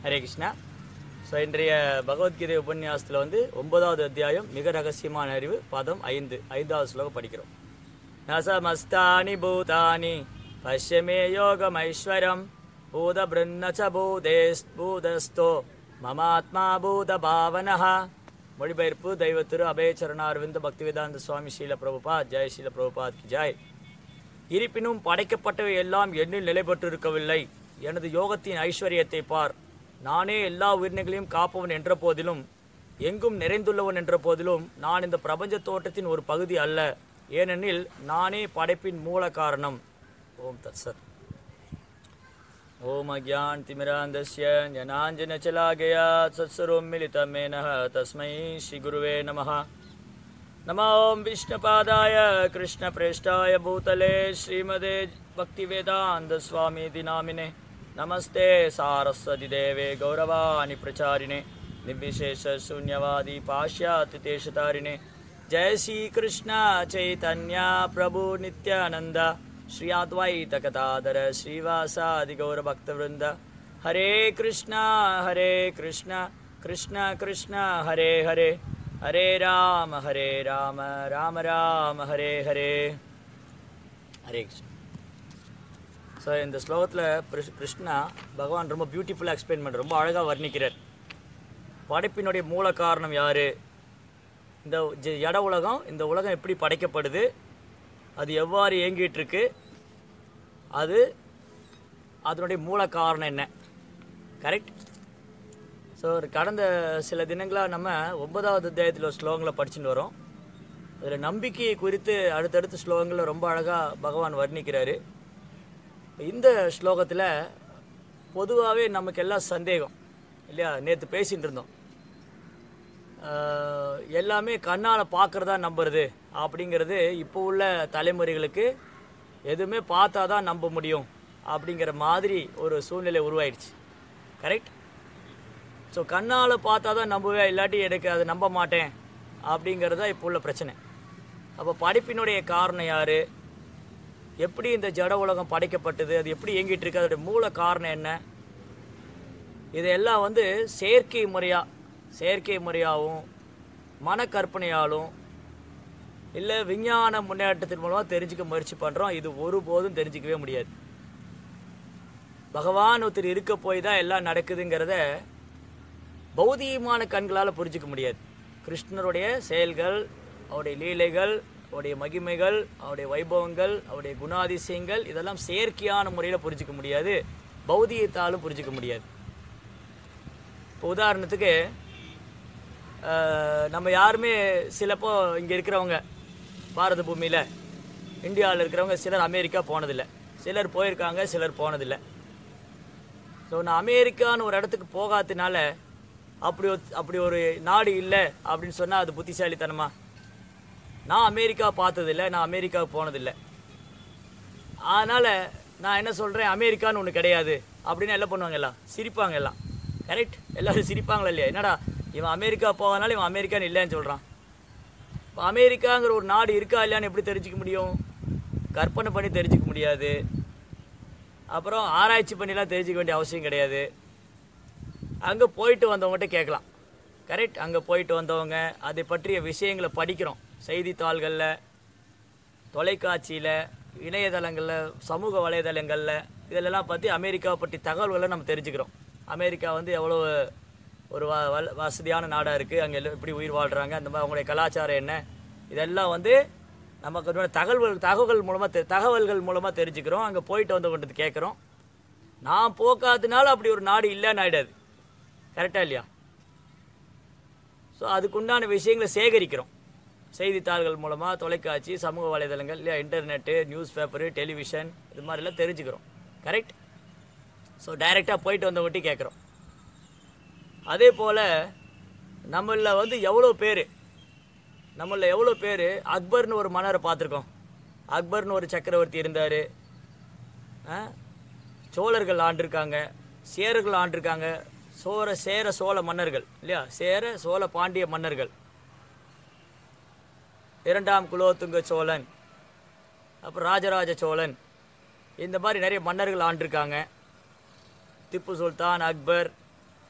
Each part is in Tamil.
ஹரே கிருஷ்ணா ஸோ இன்றைய பகவத்கீதை உபன்யாசத்தில் வந்து ஒன்பதாவது அத்தியாயம் மிக ரகசியமான அறிவு பதம் ஐந்து ஐந்தாவது ஸ்லோகம் படிக்கிறோம் நசமஸ்தானி பூதானி பஷ்யமே யோகமைஸ்வரம் பூதபிருன்ன ச பூதேஸ் பூதஸ்தோ மமாத்மா பூத பாவனஹா மொழிபெயர்ப்பு தெய்வ திரு அபயச்சரணார்விந்த பக்திவேதாந்த சுவாமி ஸ்ரீல பிரபுபாத் ஜெய் ஸ்ரீல பிரபுபாத் கி ஜெய் இருப்பினும் படைக்கப்பட்டவை எல்லாம் என்னில் நிலை பெற்றிருக்கவில்லை எனது யோகத்தின் ஐஸ்வர்யத்தை பார் நானே எல்லா உயிரினங்களையும் காப்பவன் என்ற போதிலும் எங்கும் நிறைந்துள்ளவன் என்ற போதிலும் நான் இந்த பிரபஞ்ச தோட்டத்தின் ஒரு பகுதி அல்ல ஏனெனில் நானே படைப்பின் மூல காரணம் ஓம் தத்சத் ஓம் அஜான் திமிராந்தஸ்ய ஜனாஞ்சனச்சலாகயா சத்சரோம் மிலிதமேனः தஸ்மை ஸ்ரீகுருவே நமः नमो विष्णुपादाय कृष्णप्रेष्ठाय भूतले श्रीमदे भक्तिवेदान्तस्वामीति नामिने नमस्ते सारस्वतिदेवे गौरवाणि प्रचारिणे निर्विशेषशून्यवादी पाश्चात्यदेशतारिणे जय श्रीकृष्ण चैतन्य प्रभु नित्यानन्द श्री अद्वैतकथाधर श्रीवासादिगौरभक्तवृन्द हरे कृष्ण हरे कृष्ण कृष्ण कृष्ण हरे हरे ஹரே ராம ஹரே ராம ராம ராம ஹரே ஹரே ஹரே கிருஷ்ணா ஸோ இந்த ஸ்லோகத்தில் கிருஷ்ணா பகவான் ரொம்ப பியூட்டிஃபுல்லாக எக்ஸ்பிளைன் பண்ணுற ரொம்ப அழகாக வர்ணிக்கிறார் படைப்பினுடைய மூல காரணம் யார் இந்த ஜ- ஜட உலகம் இந்த உலகம் எப்படி படைக்கப்படுது அது எவ்வாறு இயங்கிட்டு இருக்கு அது அதனுடைய மூல காரணம் என்ன கரெக்ட் ஸோ கடந்த சில தினங்களாக நம்ம ஒன்பதாவது அத்தியாயத்தில் ஒரு ஸ்லோகங்களை படிச்சுட்டு வரோம் அதில் நம்பிக்கையை குறித்து அடுத்தடுத்த ஸ்லோகங்களில் ரொம்ப அழகாக பகவான் வர்ணிக்கிறாரு இந்த ஸ்லோகத்தில் பொதுவாகவே நமக்கு எல்லாம் சந்தேகம் இல்லையா நேற்று பேசிகிட்டு இருந்தோம் ஆஹ், எல்லாமே கண்ணால் பார்க்குறதா நம்புறது அப்படிங்கிறது இப்போ உள்ள தலைமுறைகளுக்கு எதுவுமே பார்த்தா தான் நம்ப முடியும் அப்படிங்கிற மாதிரி ஒரு சூழ்நிலை உருவாயிடுச்சு கரெக்ட் ஸோ கண்ணால் பார்த்தா தான் நம்புவேன் இல்லாட்டி எனக்கு அதை நம்ப மாட்டேன் அப்படிங்கிறது தான் இப்போ உள்ள பிரச்சனை அப்போ படிப்பினுடைய காரணம் யார் எப்படி இந்த ஜட உலகம் படைக்கப்பட்டது அது எப்படி இயங்கிட்டு இருக்கு அதோடைய மூல காரணம் என்ன இதெல்லாம் வந்து செயற்கை முறையாக செயற்கை முறையாகவும் மனக்கற்பனையாலும் இல்லை விஞ்ஞான முன்னேற்றத்தின் மூலமாக தெரிஞ்சுக்க முயற்சி பண்ணுறோம் இது ஒருபோதும் தெரிஞ்சிக்கவே முடியாது பகவான் ஒருத்தர் இருக்க போய் தான் எல்லாம் நடக்குதுங்கிறத பௌதிகமான கண்களால் புரிஞ்சிக்க முடியாது கிருஷ்ணருடைய செயல்கள் அவருடைய லீலைகள் அவருடைய மகிமைகள் அவருடைய வைபவங்கள் அவருடைய குணாதிசயங்கள் இதெல்லாம் செயற்கையான முறையில் புரிஞ்சிக்க முடியாது பௌதிகத்தாலும் புரிஞ்சிக்க முடியாது இப்போ உதாரணத்துக்கு அஹ், நம்ம யாருமே சிலப்போ இங்கே இருக்கிறவங்க பாரத பூமியில் இந்தியாவில் இருக்கிறவங்க சிலர் அமெரிக்கா போனதில்லை சிலர் போயிருக்காங்க சிலர் போனதில்லை ஸோ நான் அமெரிக்கான்னு ஒரு இடத்துக்கு போகாததுனால அப்படி ஒரு- அப்படி ஒரு நாடு இல்லை அப்படின்னு சொன்னால் அது புத்திசாலித்தனமா நான் அமெரிக்கா பார்த்ததில்லை நான் அமெரிக்கா போனதில்லை அதனால் நான் என்ன சொல்கிறேன் அமெரிக்கான்னு ஒன்று கிடையாது அப்படின்னு என்ன பண்ணுவாங்க எல்லாம் சிரிப்பாங்க எல்லாம் கரெக்ட் எல்லாரும் சிரிப்பாங்களா இல்லையா என்னடா இவன் அமெரிக்கா போவனால இவன் அமெரிக்கான்னு இல்லைன்னு சொல்கிறான் இப்போ அமெரிக்காங்கிற ஒரு நாடு இருக்கா இல்லையான்னு எப்படி தெரிஞ்சுக்க முடியும் கற்பனை பண்ணி தெரிஞ்சுக்க முடியாது அப்புறம் ஆராய்ச்சி பண்ணிலாம் தெரிஞ்சுக்க வேண்டிய அவசியம் கிடையாது அங்கே போயிட்டு வந்தவங்ககிட்ட கேட்கலாம் கரெக்ட் அங்கே போயிட்டு வந்தவங்க அதை பற்றிய விஷயங்களை படிக்கிறோம் செய்தித்தாள்களில் தொலைக்காட்சியில் இணையதளங்களில் சமூக வலைதளங்களில் இதிலெல்லாம் பற்றி அமெரிக்காவை பற்றி தகவல்களை நம்ம தெரிஞ்சுக்கிறோம் அமெரிக்கா வந்து எவ்வளோ ஒரு வ வல்- வசதியான நாடாக இருக்குது அங்கே எல்லாம் எப்படி உயிர் வாழ்கிறாங்க அந்த மாதிரி அவங்களுடைய கலாச்சாரம் என்ன இதெல்லாம் வந்து நமக்கு ஒரு தகவல் தகவல்கள் மூலமாக தெ தகவல்கள் மூலமாக தெரிஞ்சுக்கிறோம் அங்கே போயிட்டு வந்தவங்கிட்ட கேட்குறோம் நான் போக்காததுனால அப்படி ஒரு நாடு இல்லைன்னு ஆயிடாது கரெக்டாக இல்லையா ஸோ அதுக்குண்டான விஷயங்களை சேகரிக்கிறோம் செய்தித்தாள்கள் மூலமாக தொலைக்காட்சி சமூக வலைதளங்கள் இல்லையா இன்டர்நெட்டு நியூஸ் பேப்பரு டெலிவிஷன் இது மாதிரிலாம் தெரிஞ்சுக்கிறோம் கரெக்ட் ஸோ டைரெக்டாக போயிட்டு வந்தவங்கட்டி கேட்குறோம் அதே போல் நம்மளில் வந்து எவ்வளோ பேர் நம்மளில் எவ்வளோ பேர் அக்பர்னு ஒரு மன்னரை பார்த்துருக்கோம் அக்பர்னு ஒரு சக்கரவர்த்தி இருந்தார் சோழர்கள் ஆண்டிருக்காங்க சேரர்கள் ஆண்டிருக்காங்க சோர சேர சோழ மன்னர்கள் இல்லையா சேர சோழ பாண்டிய மன்னர்கள் இரண்டாம் குலோத்துங்க சோழன் அப்புறம் ராஜராஜ சோழன் இந்த மாதிரி நிறைய மன்னர்கள் ஆண்டிருக்காங்க திப்பு சுல்தான் அக்பர்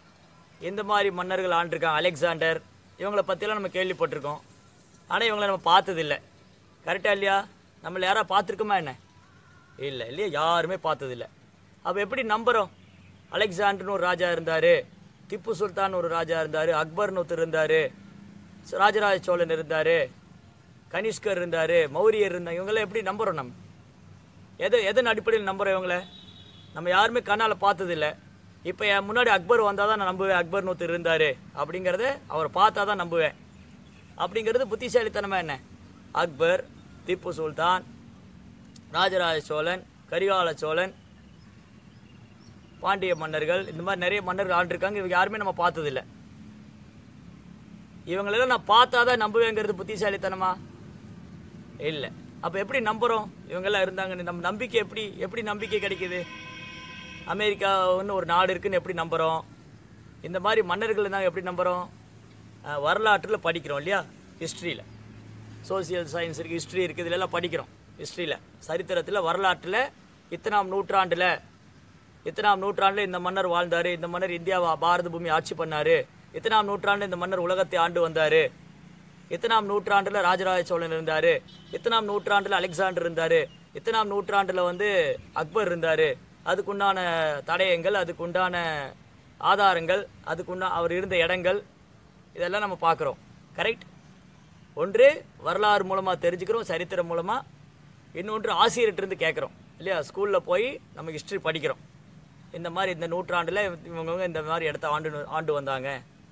இந்த மாதிரி மன்னர்கள் ஆண்டிருக்காங்க அலெக்சாண்டர் இவங்களை பற்றிலாம் நம்ம கேள்விப்பட்டிருக்கோம் ஆனால் இவங்களை நம்ம பார்த்ததில்ல கரெக்டாக இல்லையா நம்மள யாராவது பார்த்துருக்கோமா என்ன இல்லை இல்லையா யாருமே பார்த்ததில்ல அப்போ எப்படி நம்புகிறோம் அலெக்சாண்டர்னு ஒரு ராஜா இருந்தார் திப்பு சுல்தான் ஒரு ராஜா இருந்தார் அக்பர்னு ஒருத்தர் இருந்தார் ராஜராஜ சோழன் இருந்தார் கனிஷ்கர் இருந்தார் மௌரியர் இருந்தாங்க இவங்கெல்லாம் எப்படி நம்புகிறோம் நம்ம எதை எதன் அடிப்படையில் நம்புகிறோம் இவங்கள நம்ம யாருமே கண்ணால் பார்த்ததில்ல இப்போ என் முன்னாடி அக்பர் வந்தால் தான் நான் நம்புவேன் அக்பர்னு ஒருத்தர் இருந்தார் அப்படிங்கிறத அவரை பார்த்தா தான் நம்புவேன் அப்படிங்கிறது புத்திசாலித்தனமா என்ன அக்பர் திப்பு சுல்தான் ராஜராஜ சோழன் கரிகால சோழன் பாண்டிய மன்னர்கள் இந்த மாதிரி நிறைய மன்னர்கள் ஆண்டிருக்காங்க இவங்க யாருமே நம்ம பார்த்ததில்ல இவங்களெல்லாம் நான் பார்த்தா தான் நம்புவேங்கிறது புத்திசாலித்தனமா இல்லை அப்போ எப்படி நம்புகிறோம் இவங்கெல்லாம் இருந்தாங்கன்னு நம்ம நம்பிக்கை எப்படி எப்படி நம்பிக்கை கிடைக்குது அமெரிக்கான்னு ஒரு நாடு இருக்குன்னு எப்படி நம்புகிறோம் இந்த மாதிரி மன்னர்கள் இருந்தாங்க எப்படி நம்புகிறோம் வரலாற்றில் படிக்கிறோம் இல்லையா ஹிஸ்ட்ரியில் சோசியல் சயின்ஸ் இருக்குது ஹிஸ்ட்ரி இருக்குது இதெல்லாம் படிக்கிறோம் ஹிஸ்ட்ரியில் சரித்திரத்தில் வரலாற்றில் இத்தனாம் நூற்றாண்டில் இத்தனாம் நூற்றாண்டில் இந்த மன்னர் வாழ்ந்தார் இந்த மன்னர் இந்தியாவை பாரத பூமி ஆட்சி பண்ணார் இத்தனாம் நூற்றாண்டில் இந்த மன்னர் உலகத்தை ஆண்டு வந்தார் இத்தனாம் நூற்றாண்டில் ராஜராஜ சோழன் இருந்தார் இத்தனாம் நூற்றாண்டில் அலெக்சாண்டர் இருந்தார் இத்தனாம் நூற்றாண்டில் வந்து அக்பர் இருந்தார் அதுக்குண்டான தடயங்கள் அதுக்குண்டான ஆதாரங்கள் அதுக்குண்டா அவர் இருந்த இடங்கள் இதெல்லாம் நம்ம பார்க்குறோம் கரெக்ட் ஒன்று வரலாறு மூலமாக தெரிஞ்சுக்கிறோம் சரித்திரம் மூலமாக இன்னொன்று ஆசிரியர்கிட்டருந்து கேட்குறோம் இல்லையா ஸ்கூலில் போய் நம்ம ஹிஸ்ட்ரி படிக்கிறோம் இந்த மாதிரி இந்த நூற்றாண்டில் இவங்கவங்க இந்த மாதிரி இடத்த ஆண்டு ஆண்டு வந்தாங்க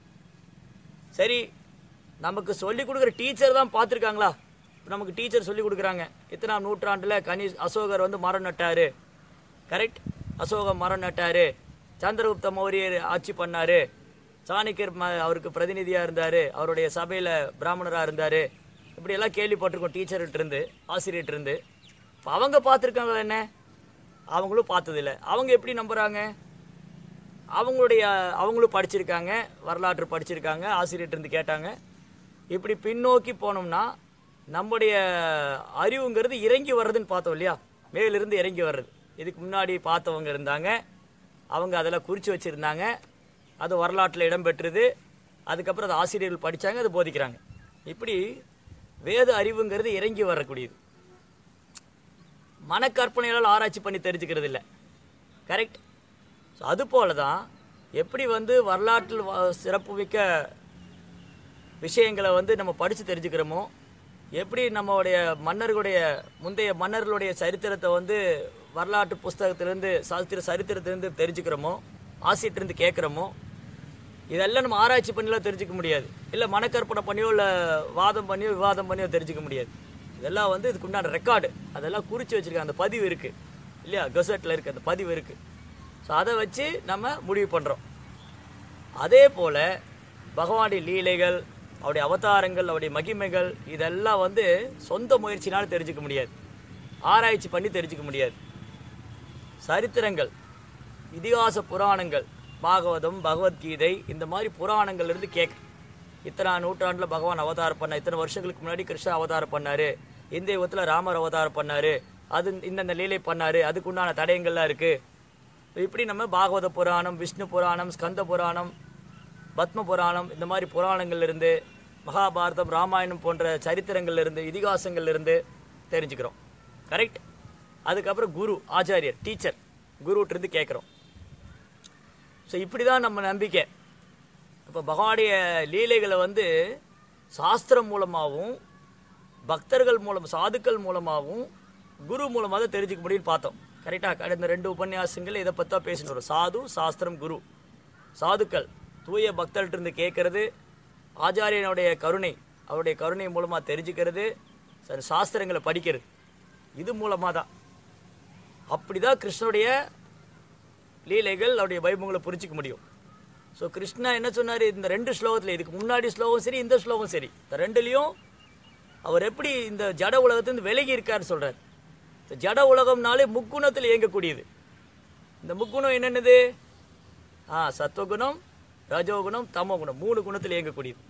சரி நமக்கு சொல்லி கொடுக்குற டீச்சர் தான் பார்த்துருக்காங்களா இப்போ நமக்கு டீச்சர் சொல்லி கொடுக்குறாங்க இத்தனாம் நூற்றாண்டில் கனி அசோகர் வந்து மரம் நட்டார் கரெக்ட் அசோகர் மரம் நட்டார் சந்திரகுப்த மௌரியர் ஆட்சி பண்ணார் சாணக்கியர் ம அவருக்கு பிரதிநிதியாக இருந்தார் அவருடைய சபையில் பிராமணராக இருந்தார் இப்படியெல்லாம் கேள்விப்பட்டிருக்கோம் டீச்சர்கிட்ட இருந்து ஆசிரியர்கிட்ட இருந்து இப்போ அவங்க பார்த்துருக்காங்களா என்ன அவங்களும் பார்த்ததில்ல அவங்க எப்படி நம்புகிறாங்க அவங்களுடைய அவங்களும் படிச்சிருக்காங்க வரலாற்று படிச்சிருக்காங்க ஆசிரியர்கிட்ட இருந்து கேட்டாங்க இப்படி பின்னோக்கி போனோம்னா நம்முடைய அறிவுங்கிறது இறங்கி வர்றதுன்னு பார்த்தோம் இல்லையா மேலிருந்து இறங்கி வர்றது இதுக்கு முன்னாடி பார்த்தவங்க இருந்தாங்க அவங்க அதெல்லாம் குறித்து வச்சுருந்தாங்க அது வரலாற்றில் இடம்பெற்றது அதுக்கப்புறம் அது ஆசிரியர்கள் படித்தாங்க அது போதிக்கிறாங்க இப்படி வேத அறிவுங்கிறது இறங்கி வரக்கூடியது மனக்கற்பனைகளால் ஆராய்ச்சி பண்ணி தெரிஞ்சுக்கிறது இல்லை கரெக்ட் ஸோ அதுபோல தான் எப்படி வந்து வரலாற்றில் வ- சிறப்புமிக்க விஷயங்களை வந்து நம்ம படித்து தெரிஞ்சுக்கிறோமோ எப்படி நம்மளுடைய மன்னர்களுடைய முந்தைய மன்னர்களுடைய சரித்திரத்தை வந்து வரலாற்று புஸ்தகத்திலேருந்து சாஸ்திர சரித்திரத்திலேருந்து தெரிஞ்சுக்கிறோமோ ஆசிரியர்கிட்டருந்து கேட்குறோமோ இதெல்லாம் நம்ம ஆராய்ச்சி பண்ணிலாம் தெரிஞ்சுக்க முடியாது இல்லை மனக்கற்பனை பண்ணியோ இல்லை வாதம் பண்ணியோ விவாதம் பண்ணியோ தெரிஞ்சுக்க முடியாது இதெல்லாம் வந்து இதுக்கு உண்டான ரெக்கார்டு அதெல்லாம் குறித்து வச்சுருக்காங்க அந்த பதிவு இருக்குது இல்லையா கெசட்டில் இருக்குது அந்த பதிவு இருக்குது ஸோ அதை வச்சு நம்ம முடிவு பண்ணுறோம் அதே போல் பகவானுடைய லீலைகள் அவருடைய அவதாரங்கள் அவருடைய மகிமைகள் இதெல்லாம் வந்து சொந்த முயற்சினால் தெரிஞ்சுக்க முடியாது ஆராய்ச்சி பண்ணி தெரிஞ்சுக்க முடியாது சரித்திரங்கள் இதிகாச புராணங்கள் பாகவதம் பகவத்கீதை இந்த மாதிரி புராணங்கள்ல இருந்து கேட்க இத்தனை நூற்றாண்டில் பகவான் அவதாரம் பண்ண இத்தனை வருஷங்களுக்கு முன்னாடி கிருஷ்ண அவதாரம் பண்ணாரு இந்த யுகத்தில் ராமர் அவதாரம் பண்ணாரு அது இந்தந்த லீலை பண்ணாரு அதுக்குண்டான தடயங்கள்லாம் இருக்கு இப்படி நம்ம பாகவத புராணம் விஷ்ணு புராணம் ஸ்கந்த புராணம் பத்ம புராணம் இந்த மாதிரி புராணங்கள்ல இருந்து மகாபாரதம் ராமாயணம் போன்ற சரித்திரங்கள்ல இருந்து இதிகாசங்கள்ல இருந்து தெரிஞ்சுக்கிறோம் கரெக்ட் அதுக்கப்புறம் குரு ஆச்சாரியர் டீச்சர் குருட்டிருந்து கேட்குறோம் ஸோ இப்படி தான் நம்ம நம்பிக்கை இப்போ பகவானுடைய லீலைகளை வந்து சாஸ்திரம் மூலமாகவும் பக்தர்கள் மூலம் சாதுக்கள் மூலமாகவும் குரு மூலமாக தான் தெரிஞ்சுக்க முடியும்னு பார்த்தோம் கரெக்டாக கடந்த ரெண்டு உபன்யாசங்கள் இதை பற்றி தான் பேசிட்டு வரோம் சாது சாஸ்திரம் குரு சாதுக்கள் தூய பக்தர்கிட்ட இருந்து கேட்கறது ஆச்சாரியனுடைய கருணை அவருடைய கருணை மூலமாக தெரிஞ்சுக்கிறது சரி, சாஸ்திரங்களை படிக்கிறது இது மூலமாக தான் அப்படி தான் கிருஷ்ணனுடைய லீலைகள் அவருடைய வைபவங்களை புரிஞ்சிக்க முடியும் ஸோ கிருஷ்ணா என்ன சொன்னார் இந்த ரெண்டு ஸ்லோகத்தில் இதுக்கு முன்னாடி ஸ்லோகம் சரி இந்த ஸ்லோகம் சரி இந்த ரெண்டுலேயும் அவர் எப்படி இந்த ஜட உலகத்திலிருந்து விலகி இருக்கார் சொல்கிறார் இந்த ஜட உலகம்னாலே முக்குணத்தில் இயங்கக்கூடியது இந்த முக்குணம் என்னென்னது ஆ சத்துவகுணம் ரஜோகுணம் தமோகுணம் மூணு குணத்தில் இயங்கக்கூடியது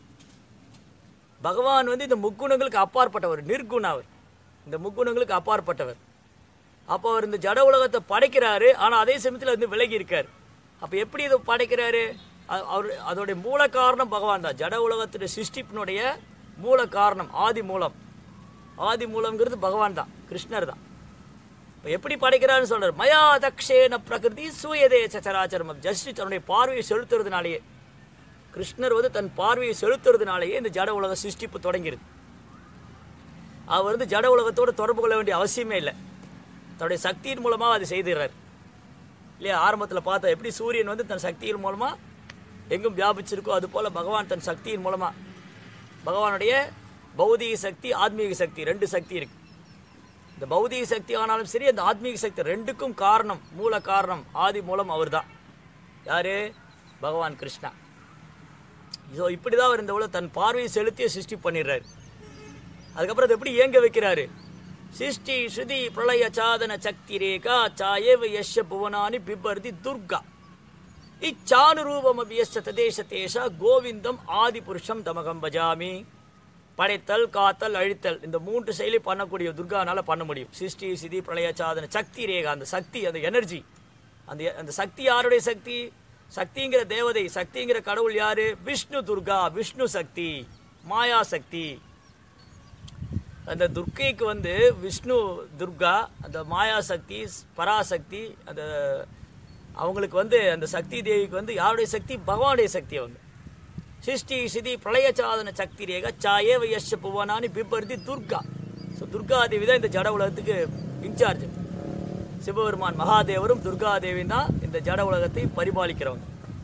பகவான் வந்து இந்த முக்குணங்களுக்கு அப்பாற்பட்டவர் நிர்குண அவர் இந்த முக்குணங்களுக்கு அப்பாற்பட்டவர் அப்போ அவர் இந்த ஜட உலகத்தை படைக்கிறாரு ஆனால் அதே சமயத்தில் வந்து விலகி இருக்கார் அப்போ எப்படி இதை படைக்கிறாரு அ- அவர் அதோடைய மூல காரணம் பகவான் தான் ஜட உலகத்துடைய சிருஷ்டிப்பினுடைய மூல காரணம் ஆதி மூலம் ஆதி மூலம்ங்கிறது பகவான் தான் கிருஷ்ணர் தான் இப்போ எப்படி படைக்கிறான்னு சொல்றாரு மயா தக்ஷேன பிரகிருதி சூயதே சச்சராச்சரம் ஜஸ்ட் தன்னுடைய பார்வையை செலுத்துறதுனாலேயே கிருஷ்ணர் வந்து தன் பார்வையை செலுத்துறதுனாலேயே இந்த ஜட உலக சிருஷ்டிப்பு தொடங்கிருது அவர் வந்து ஜட உலகத்தோடு தொடர்பு கொள்ள வேண்டிய அவசியமே இல்லை தன்னுடைய சக்தியின் மூலமாக அதை செய்துடுறார் இல்லையா ஆரம்பத்தில் பார்த்தா எப்படி சூரியன் வந்து தன் சக்தியின் மூலமாக எங்கும் வியாபிச்சிருக்கோ அது போல் பகவான் தன் சக்தியின் மூலமாக பகவானுடைய பௌதிக சக்தி ஆத்மீக சக்தி ரெண்டு சக்தி இருக்கு இந்த பௌதிக சக்தி ஆனாலும் சரி அந்த ஆத்மீக சக்தி ரெண்டுக்கும் காரணம் மூல காரணம் ஆதி மூலம் அவர்தான் யாரு பகவான் கிருஷ்ணா ஸோ இப்படி தான் அவர் இந்த உலக தன் பார்வையை செலுத்திய சிருஷ்டி பண்ணிடுறாரு அதுக்கப்புறம் அதை எப்படி இயங்க வைக்கிறாரு சிருஷ்டி ஸ்ருதி பிரளய சாதன சக்தி ரேகா சாயேவ யஷ புவனானி பிபர்தி துர்கா இச்சானுரூபம் அபியஷ ததேச தேச கோவிந்தம் ஆதி புருஷம் தமகம் பஜாமி படைத்தல் காத்தல் அழித்தல் இந்த மூன்று செயலி பண்ணக்கூடிய துர்கானால பண்ண முடியும் சிருஷ்டி சிதி பிரளய சாதன சக்தி ரேகா அந்த சக்தி அந்த எனர்ஜி அந்த அந்த சக்தி யாருடைய சக்தி சக்திங்கிற தேவதை சக்திங்கிற கடவுள் யாரு விஷ்ணு துர்கா விஷ்ணு சக்தி மாயா சக்தி அந்த துர்க்கைக்கு வந்து விஷ்ணு துர்கா அந்த மாயா சக்தி பராசக்தி அந்த அவங்களுக்கு வந்து அந்த சக்தி தேவிக்கு வந்து யாருடைய சக்தி பகவானுடைய சக்தி அவங்க சிருஷ்டி சிதி பிரளய சாதன சக்தி ரேகா சாயேவ யஷ புவனானி பிபர்தி துர்கா ஸோ துர்கா தேவி தான் இந்த ஜட உலகத்துக்கு இன்சார்ஜ் சிவபெருமான் மகாதேவரும் துர்கா தேவியும் தான் இந்த ஜட உலகத்தை பரிபாலிக்கிறவங்க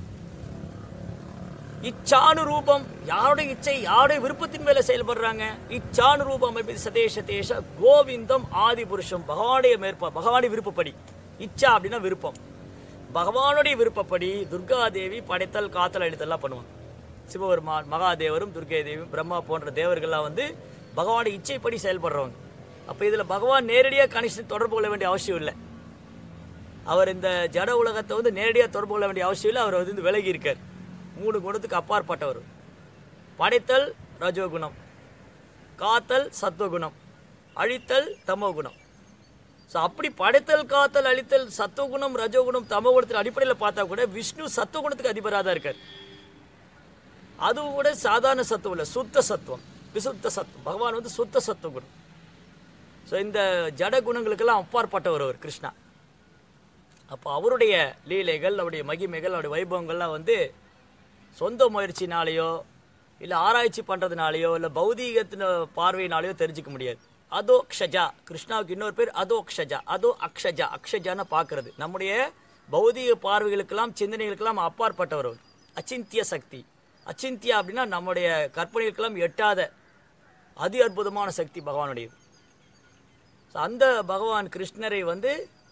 இச்சானு ரூபம் யாருடைய இச்சை யாருடைய விருப்பத்தின் மேல செயல்படுறாங்க இச்சானு ரூபம் அப்படி சதேஷ தேச கோவிந்தம் ஆதி புருஷம் பகவானுடைய மேற்ப பகவானுடைய விருப்பப்படி இச்சா அப்படின்னா விருப்பம் பகவானுடைய விருப்பப்படி துர்கா தேவி படைத்தல் காத்தல் அழித்தல்லாம் பண்ணுவாங்க சிவபெருமான் மகாதேவரும் துர்கை தேவியும் பிரம்மா போன்ற தேவர்கள்லாம் வந்து பகவானுடைய இச்சைப்படி செயல்படுறவங்க அப்போ இதில் பகவான் நேரடியாக கணிஷன் தொடர்பு கொள்ள வேண்டிய அவசியம் இல்லை அவர் இந்த ஜட உலகத்தை வந்து நேரடியாக தொடர்பு கொள்ள வேண்டிய அவசியம் இல்லை அவர் வந்து விலகி இருக்கார் மூணு குணத்துக்கு அப்பாற்பட்டவர் படைத்தல் ரஜோகுணம் காத்தல் சத்துவகுணம் அழித்தல் தமோகுணம் ஸோ அப்படி படைத்தல் காத்தல் அழித்தல் சத்துவகுணம் ரஜோகுணம் தமோகுணத்தின் அடிப்படையில் பார்த்தா கூட விஷ்ணு சத்துவகுணத்துக்கு அதிபராக தான் இருக்கார் அதுவும் கூட சாதாரண சத்துவம் இல்லை சுத்த சத்துவம் விசுத்த சத்துவம் பகவான் வந்து சுத்த சத்துவ குணம் ஸோ இந்த ஜட குணங்களுக்கெல்லாம் அப்பாற்பட்டவர் அவர் கிருஷ்ணா அப்போ அவருடைய லீலைகள் அவருடைய மகிமைகள் அவருடைய வைபவங்கள்லாம் வந்து சொந்த முயற்சினாலேயோ இல்லை ஆராய்ச்சி பண்ணுறதுனாலையோ இல்லை பௌதீகத்தின பார்வையினாலேயோ தெரிஞ்சுக்க முடியாது அதோ க்ஷஜா கிருஷ்ணாவுக்கு இன்னொரு பேர் அதோ க்ஷஜா அதோ அக்ஷஜா அக்ஷஜான்னு பார்க்கறது நம்முடைய பௌதீக பார்வைகளுக்கெல்லாம் சிந்தனைகளுக்கெல்லாம் அப்பாற்பட்டவர் அவர் அச்சிந்திய சக்தி அச்சிந்தியா அப்படின்னா நம்முடைய கற்பனைகளுக்கெல்லாம் எட்டாத அதி அற்புதமான சக்தி பகவானுடையது ஸோ அந்த பகவான் கிருஷ்ணரை வந்து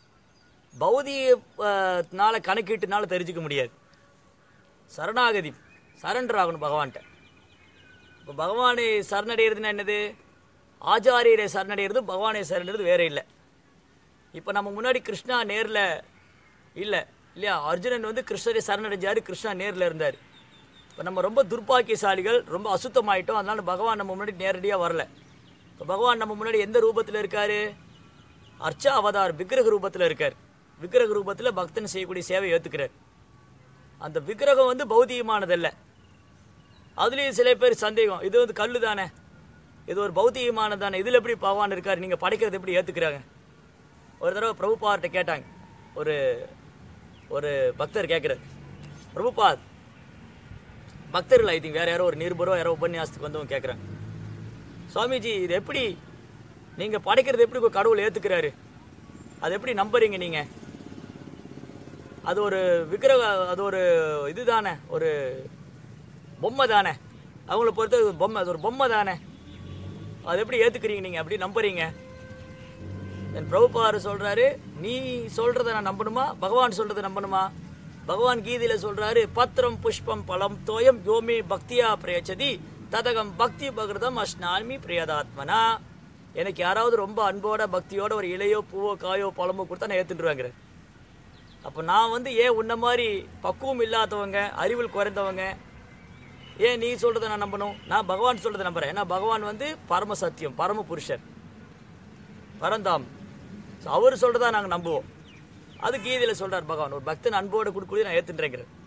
பௌதிகனால கணக்கீட்டுனால தெரிஞ்சுக்க முடியாது சரணாகதி சரண்டர் ஆகணும் பகவான்கிட்ட இப்போ பகவானை சரணடைகிறதுனா என்னது ஆச்சாரியரை சரணடைகிறது பகவானை சரணடைகிறது வேற இல்லை இப்போ நம்ம முன்னாடி கிருஷ்ணா நேரில் இல்லை இல்லையா அர்ஜுனன் வந்து கிருஷ்ணரை சரணடைஞ்சார் கிருஷ்ணா நேரில் இருந்தார் இப்போ நம்ம ரொம்ப துர்பாக்கியசாலிகள் ரொம்ப அசுத்தமாயிட்டோம் அதனால பகவான் நம்ம முன்னாடி நேரடியாக வரல இப்போ பகவான் நம்ம முன்னாடி எந்த ரூபத்தில் இருக்காரு அர்ச்சா அவதார் விக்கிரக ரூபத்தில் இருக்கார் விக்கிரக ரூபத்தில் பக்தன் செய்யக்கூடிய சேவை ஏற்றுக்கிறார் அந்த விக்கிரகம் வந்து பௌதிகமானதல்ல அதுலேயும் சில பேர் சந்தேகம் இது வந்து கல்லு தானே இது ஒரு பௌதிகமானது தானே இதில் எப்படி பகவான் இருக்கார் நீங்கள் படைக்கிறது எப்படி ஏற்றுக்கிறாங்க ஒரு தடவை பிரபுபார்ட்ட கேட்டாங்க ஒரு ஒரு பக்தர் கேட்குறாரு பிரபுபாத் பக்தர்கள் ஐ திங்க் வேறு யாரோ ஒரு நிருபரோ யாரோ உபன்யாசத்துக்கு வந்தவங்க கேட்குறாங்க சுவாமிஜி இது எப்படி நீங்கள் படைக்கிறது எப்படி உங்க கடவுள் ஏற்றுக்கிறாரு அது எப்படி நம்புறீங்க நீங்கள் அது ஒரு விக்கிரக அது ஒரு இது தானே ஒரு பொம்மை தானே அவங்கள பொறுத்த ஒரு பொம்மை அது ஒரு பொம்மை தானே அது எப்படி ஏற்றுக்கிறீங்க நீங்கள் அப்படி நம்புறீங்க என் பிரபுபார் சொல்கிறாரு நீ சொல்கிறத நான் நம்பணுமா பகவான் சொல்கிறத நம்பணுமா பகவான் கீதையில் சொல்கிறாரு பத்திரம் புஷ்பம் பழம் தோயம் யோமி பக்தியா பிரயச்சதி ததகம் பக்தி பகிருதம் அஸ்னாமி பிரியதாத்மனா எனக்கு யாராவது ரொம்ப அன்போட பக்தியோட ஒரு இலையோ பூவோ காயோ பழமோ கொடுத்தா நான் ஏற்றுட்டுருவாங்கிற அப்போ நான் வந்து ஏன் உன்ன மாதிரி பக்குவம் இல்லாதவங்க அறிவில் குறைந்தவங்க ஏன் நீ சொல்கிறத நான் நம்பணும் நான் பகவான் சொல்கிறத நம்புறேன் ஏன்னா பகவான் வந்து பரம சத்தியம் பரம புருஷர் பரந்தாம் ஸோ அவர் சொல்கிறதா நாங்கள் நம்புவோம் அது கீதையில் சொல்கிறார் பகவான் ஒரு பக்தன் அன்போடு கொடுக்கக்கூடிய நான் ஏற்றுன்றேங்கிறேன்